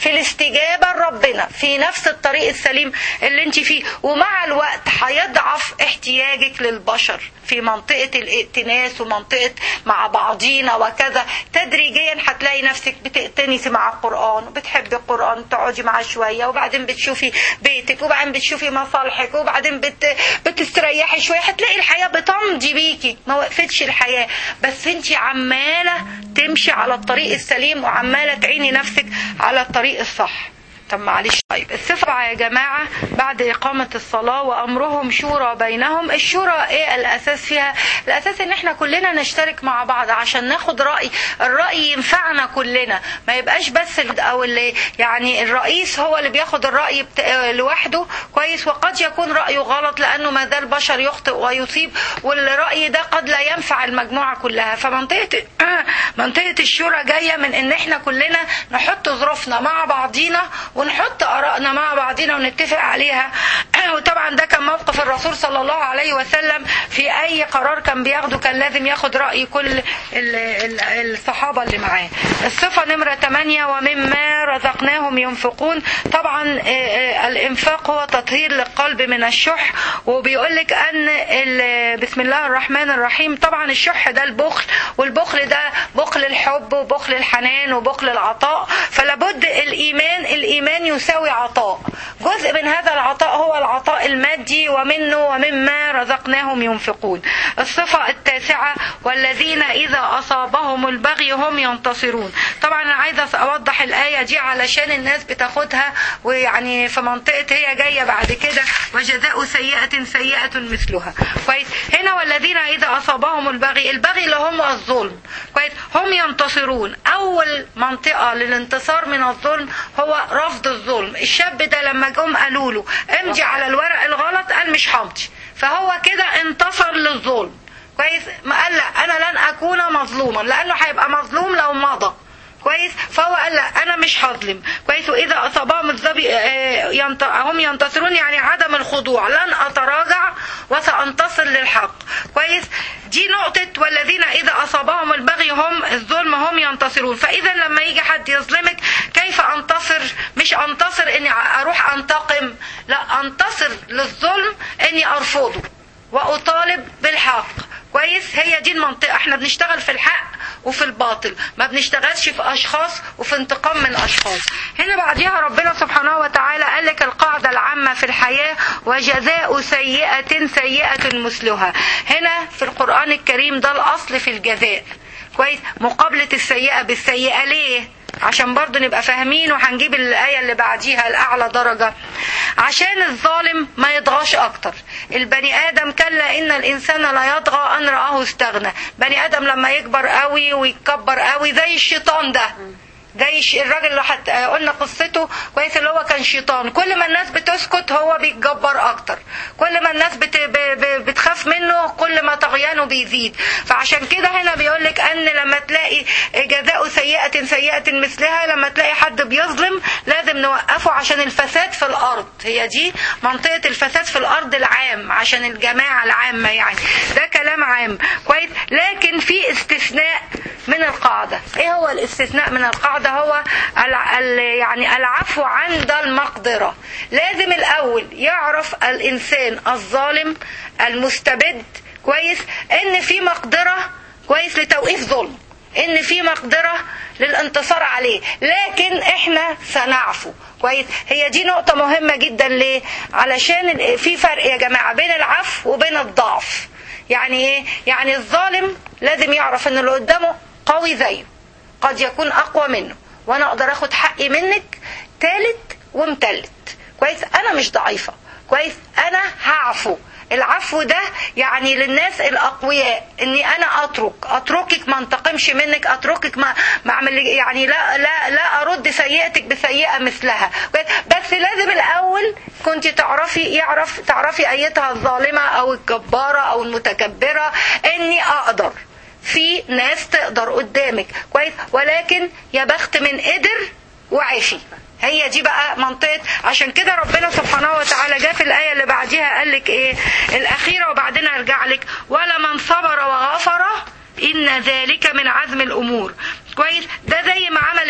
في الاستجابه لربنا في نفس الطريق السليم اللي انت فيه ومع الوقت هيضعف احتياجك للبشر في منطقه الائتناس ومنطقه مع بعضينا وكذا تدريجيا هتلاقي نفسك بتأتنسي مع القران وبتحبي القران تقعدي معاه شويه وبعدين بتشوفي بيتك وبعدين بتشوفي مصالحك وبعدين بت... بتستريحي شويه هتلاقي الحياه بتمضي بيكي ما وقفتش الحياه بس انت عماله تمشي على الطريق السليم وعماله تعيني نفسك على الطريق الصح طب معلش طيب السبعة يا جماعة بعد إقامة الصلاة وأمرهم شورى بينهم الشورى إيه الأساس فيها الأساس إن إحنا كلنا نشترك مع بعض عشان ناخد رأي الرأي ينفعنا كلنا ما يبقاش بس ال- أو اللي يعني الرئيس هو اللي بياخد الرأي بت- لوحده كويس وقد يكون رأيه غلط لأنه ما زال بشر يخطئ ويصيب والرأي ده قد لا ينفع المجموعة كلها فمنطقة منطقة الشورى جاية من إن إحنا كلنا نحط ظروفنا مع بعضينا ونحط آرائنا مع بعضنا ونتفق عليها وطبعا ده كان موقف الرسول صلى الله عليه وسلم في أي قرار كان بياخده كان لازم ياخد رأي كل ال- ال- الصحابة اللي معاه الصفة نمرة 8 ومما رزقناهم ينفقون طبعا آه، آه، الإنفاق هو تطهير للقلب من الشح وبيقول لك أن ال- بسم الله الرحمن الرحيم طبعا الشح ده البخل والبخل ده بخل الحب وبخل الحنان وبخل العطاء فلابد الإيمان الإيمان يساوي عطاء جزء من هذا العطاء هو العطاء المادي ومنه ومما رزقناهم ينفقون الصفة التاسعة والذين إذا أصابهم البغي هم ينتصرون طبعا أنا عايزة أوضح الآية دي علشان الناس بتاخدها ويعني في منطقة هي جاية بعد كده وجزاء سيئة سيئة مثلها كويس هنا والذين إذا أصابهم البغي البغي اللي هم الظلم كويس هم ينتصرون أول منطقة للانتصار من الظلم هو رفض الظلم الشاب ده لما جم قالوا له امضي على الورق الغلط قال مش همضي فهو كده انتصر للظلم كويس ما قال لا انا لن اكون مظلوما لانه هيبقى مظلوم لو مضى كويس فهو قال لا انا مش هظلم كويس واذا اصابهم الظبي آه، ينت... هم ينتصرون يعني عدم الخضوع لن اتراجع وسانتصر للحق كويس دي نقطة والذين إذا أصابهم البغي هم الظلم هم ينتصرون فإذا لما يجي حد يظلمك كيف أنتصر مش أنتصر إني أروح أنتقم لا أنتصر للظلم إني أرفضه وأطالب بالحق كويس هي دي المنطقة احنا بنشتغل في الحق وفي الباطل ما بنشتغلش في أشخاص وفي انتقام من أشخاص هنا بعديها ربنا سبحانه وتعالى قال لك القاعدة العامة في الحياة وجزاء سيئة سيئة مثلها هنا في القرآن الكريم ده الأصل في الجزاء كويس مقابلة السيئة بالسيئة ليه عشان برضو نبقى فاهمين وهنجيب الآية اللي بعديها الأعلى درجة عشان الظالم ما يطغاش أكتر البني آدم كلا إن الإنسان لا يطغى أن رآه استغنى بني آدم لما يكبر قوي ويتكبر قوي زي الشيطان ده زي الش- الراجل اللي حت... قلنا قصته كويس اللي هو كان شيطان كل ما الناس بتسكت هو بيتجبر اكتر كل ما الناس بت... ب... ب... بتخاف منه كل ما طغيانه بيزيد فعشان كده هنا بيقول لك ان لما تلاقي جزاء سيئة سيئة مثلها لما تلاقي حد بيظلم لازم نوقفه عشان الفساد في الارض هي دي منطقة الفساد في الارض العام عشان الجماعة العامة يعني ده كلام عام كويس لكن في استثناء من القاعدة ايه هو الاستثناء من القاعدة هو الع... ال... يعني العفو عند المقدرة لازم الاول يعرف الانسان الظالم المستبد كويس ان في مقدرة كويس لتوقيف ظلم ان في مقدرة للانتصار عليه لكن احنا سنعفو كويس هي دي نقطة مهمة جدا ليه علشان ال- في فرق يا جماعة بين العفو وبين الضعف يعني ايه يعني الظالم لازم يعرف ان اللي قدامه قوي زيه قد يكون اقوى منه وانا اقدر اخد حقي منك تالت ومتلت كويس انا مش ضعيفة كويس انا هعفو العفو ده يعني للناس الاقوياء اني انا اترك اتركك ما انتقمش منك اتركك ما ما اعمل يعني لا لا لا ارد سيئتك بسيئه مثلها بس لازم الاول كنت تعرفي يعرف تعرفي ايتها الظالمه او الجباره او المتكبره اني اقدر في ناس تقدر قدامك كويس ولكن يا بخت من قدر وعفي هي دي بقى منطقة عشان كده ربنا سبحانه وتعالى جاء في الآية اللي بعديها قال لك إيه الأخيرة وبعدين أرجع لك ولمن صبر وغفر إن ذلك من عزم الأمور كويس ده زي ما عمل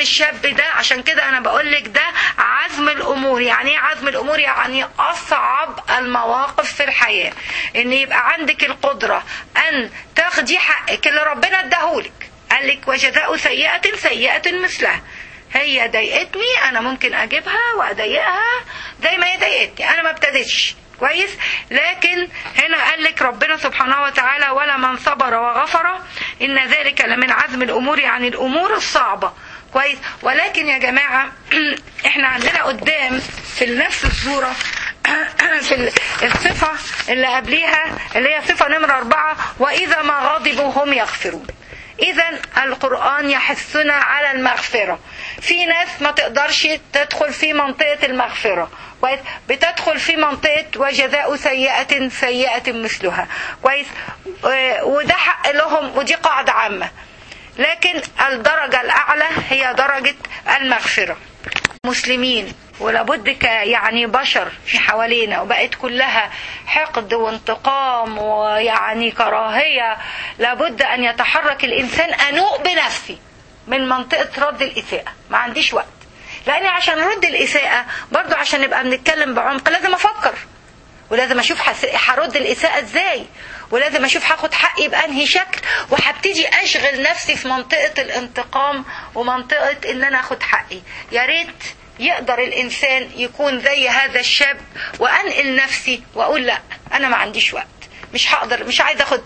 الشاب ده عشان كده انا بقول لك ده عزم الامور يعني ايه عزم الامور يعني اصعب المواقف في الحياه ان يبقى عندك القدره ان تاخدي حقك اللي ربنا اداهولك قال لك وجزاء سيئه سيئه مثلها هي ضايقتني انا ممكن اجيبها واضايقها زي ما هي ضايقتني انا ما ابتديتش كويس لكن هنا قال لك ربنا سبحانه وتعالى ولا من صبر وغفر ان ذلك لمن عزم الامور يعني الامور الصعبه كويس ولكن يا جماعه احنا عندنا قدام في نفس الصوره في الصفه اللي قبليها اللي هي صفه نمره اربعه واذا ما غضبوا هم يغفرون اذا القران يحثنا على المغفره في ناس ما تقدرش تدخل في منطقه المغفره كويس بتدخل في منطقه وجزاء سيئه سيئه مثلها كويس وده حق لهم ودي قاعده عامه لكن الدرجه الاعلى هي درجه المغفره مسلمين ولابد ك يعني بشر في حوالينا وبقت كلها حقد وانتقام ويعني كراهية لابد أن يتحرك الإنسان أنوء بنفسي من منطقة رد الإساءة ما عنديش وقت لأني عشان أرد الإساءة برضو عشان نبقى بنتكلم بعمق لازم أفكر ولازم أشوف هرد الإساءة إزاي ولازم اشوف هاخد حقي بانهي شكل وهبتدي اشغل نفسي في منطقه الانتقام ومنطقه ان انا اخد حقي يا ريت يقدر الانسان يكون زي هذا الشاب وانقل نفسي واقول لا انا ما عنديش وقت مش هقدر مش عايز اخد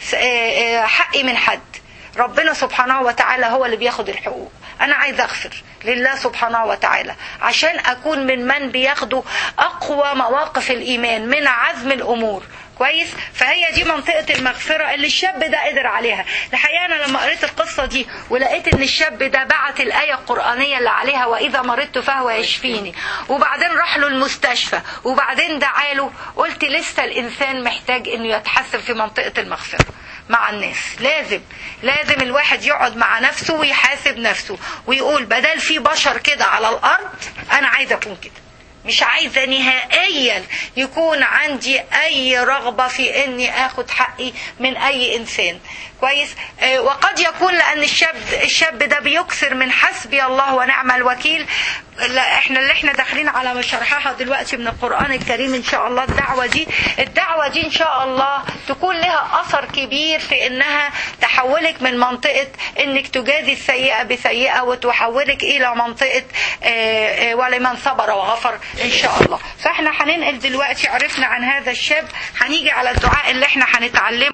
حقي من حد ربنا سبحانه وتعالى هو اللي بياخد الحقوق انا عايز اغفر لله سبحانه وتعالى عشان اكون من من بياخدوا اقوى مواقف الايمان من عزم الامور كويس فهي دي منطقة المغفرة اللي الشاب ده قدر عليها الحقيقة أنا لما قريت القصة دي ولقيت إن الشاب ده بعت الآية القرآنية اللي عليها وإذا مرضت فهو يشفيني وبعدين راح له المستشفى وبعدين دعاله قلت لسه الإنسان محتاج إنه يتحسن في منطقة المغفرة مع الناس لازم لازم الواحد يقعد مع نفسه ويحاسب نفسه ويقول بدل في بشر كده على الأرض أنا عايز أكون كده مش عايزه نهائيا يكون عندي اي رغبه في اني اخد حقي من اي انسان كويس آه وقد يكون لان الشاب الشاب ده بيكثر من حسبي الله ونعم الوكيل لا احنا اللي احنا داخلين على شرحها دلوقتي من القران الكريم ان شاء الله الدعوه دي الدعوه دي ان شاء الله تكون لها اثر كبير في انها تحولك من منطقه انك تجازي السيئه بسيئه وتحولك الى منطقه آه آه ولمن صبر وغفر ان شاء الله فاحنا هننقل دلوقتي عرفنا عن هذا الشاب هنيجي على الدعاء اللي احنا هنتعلمه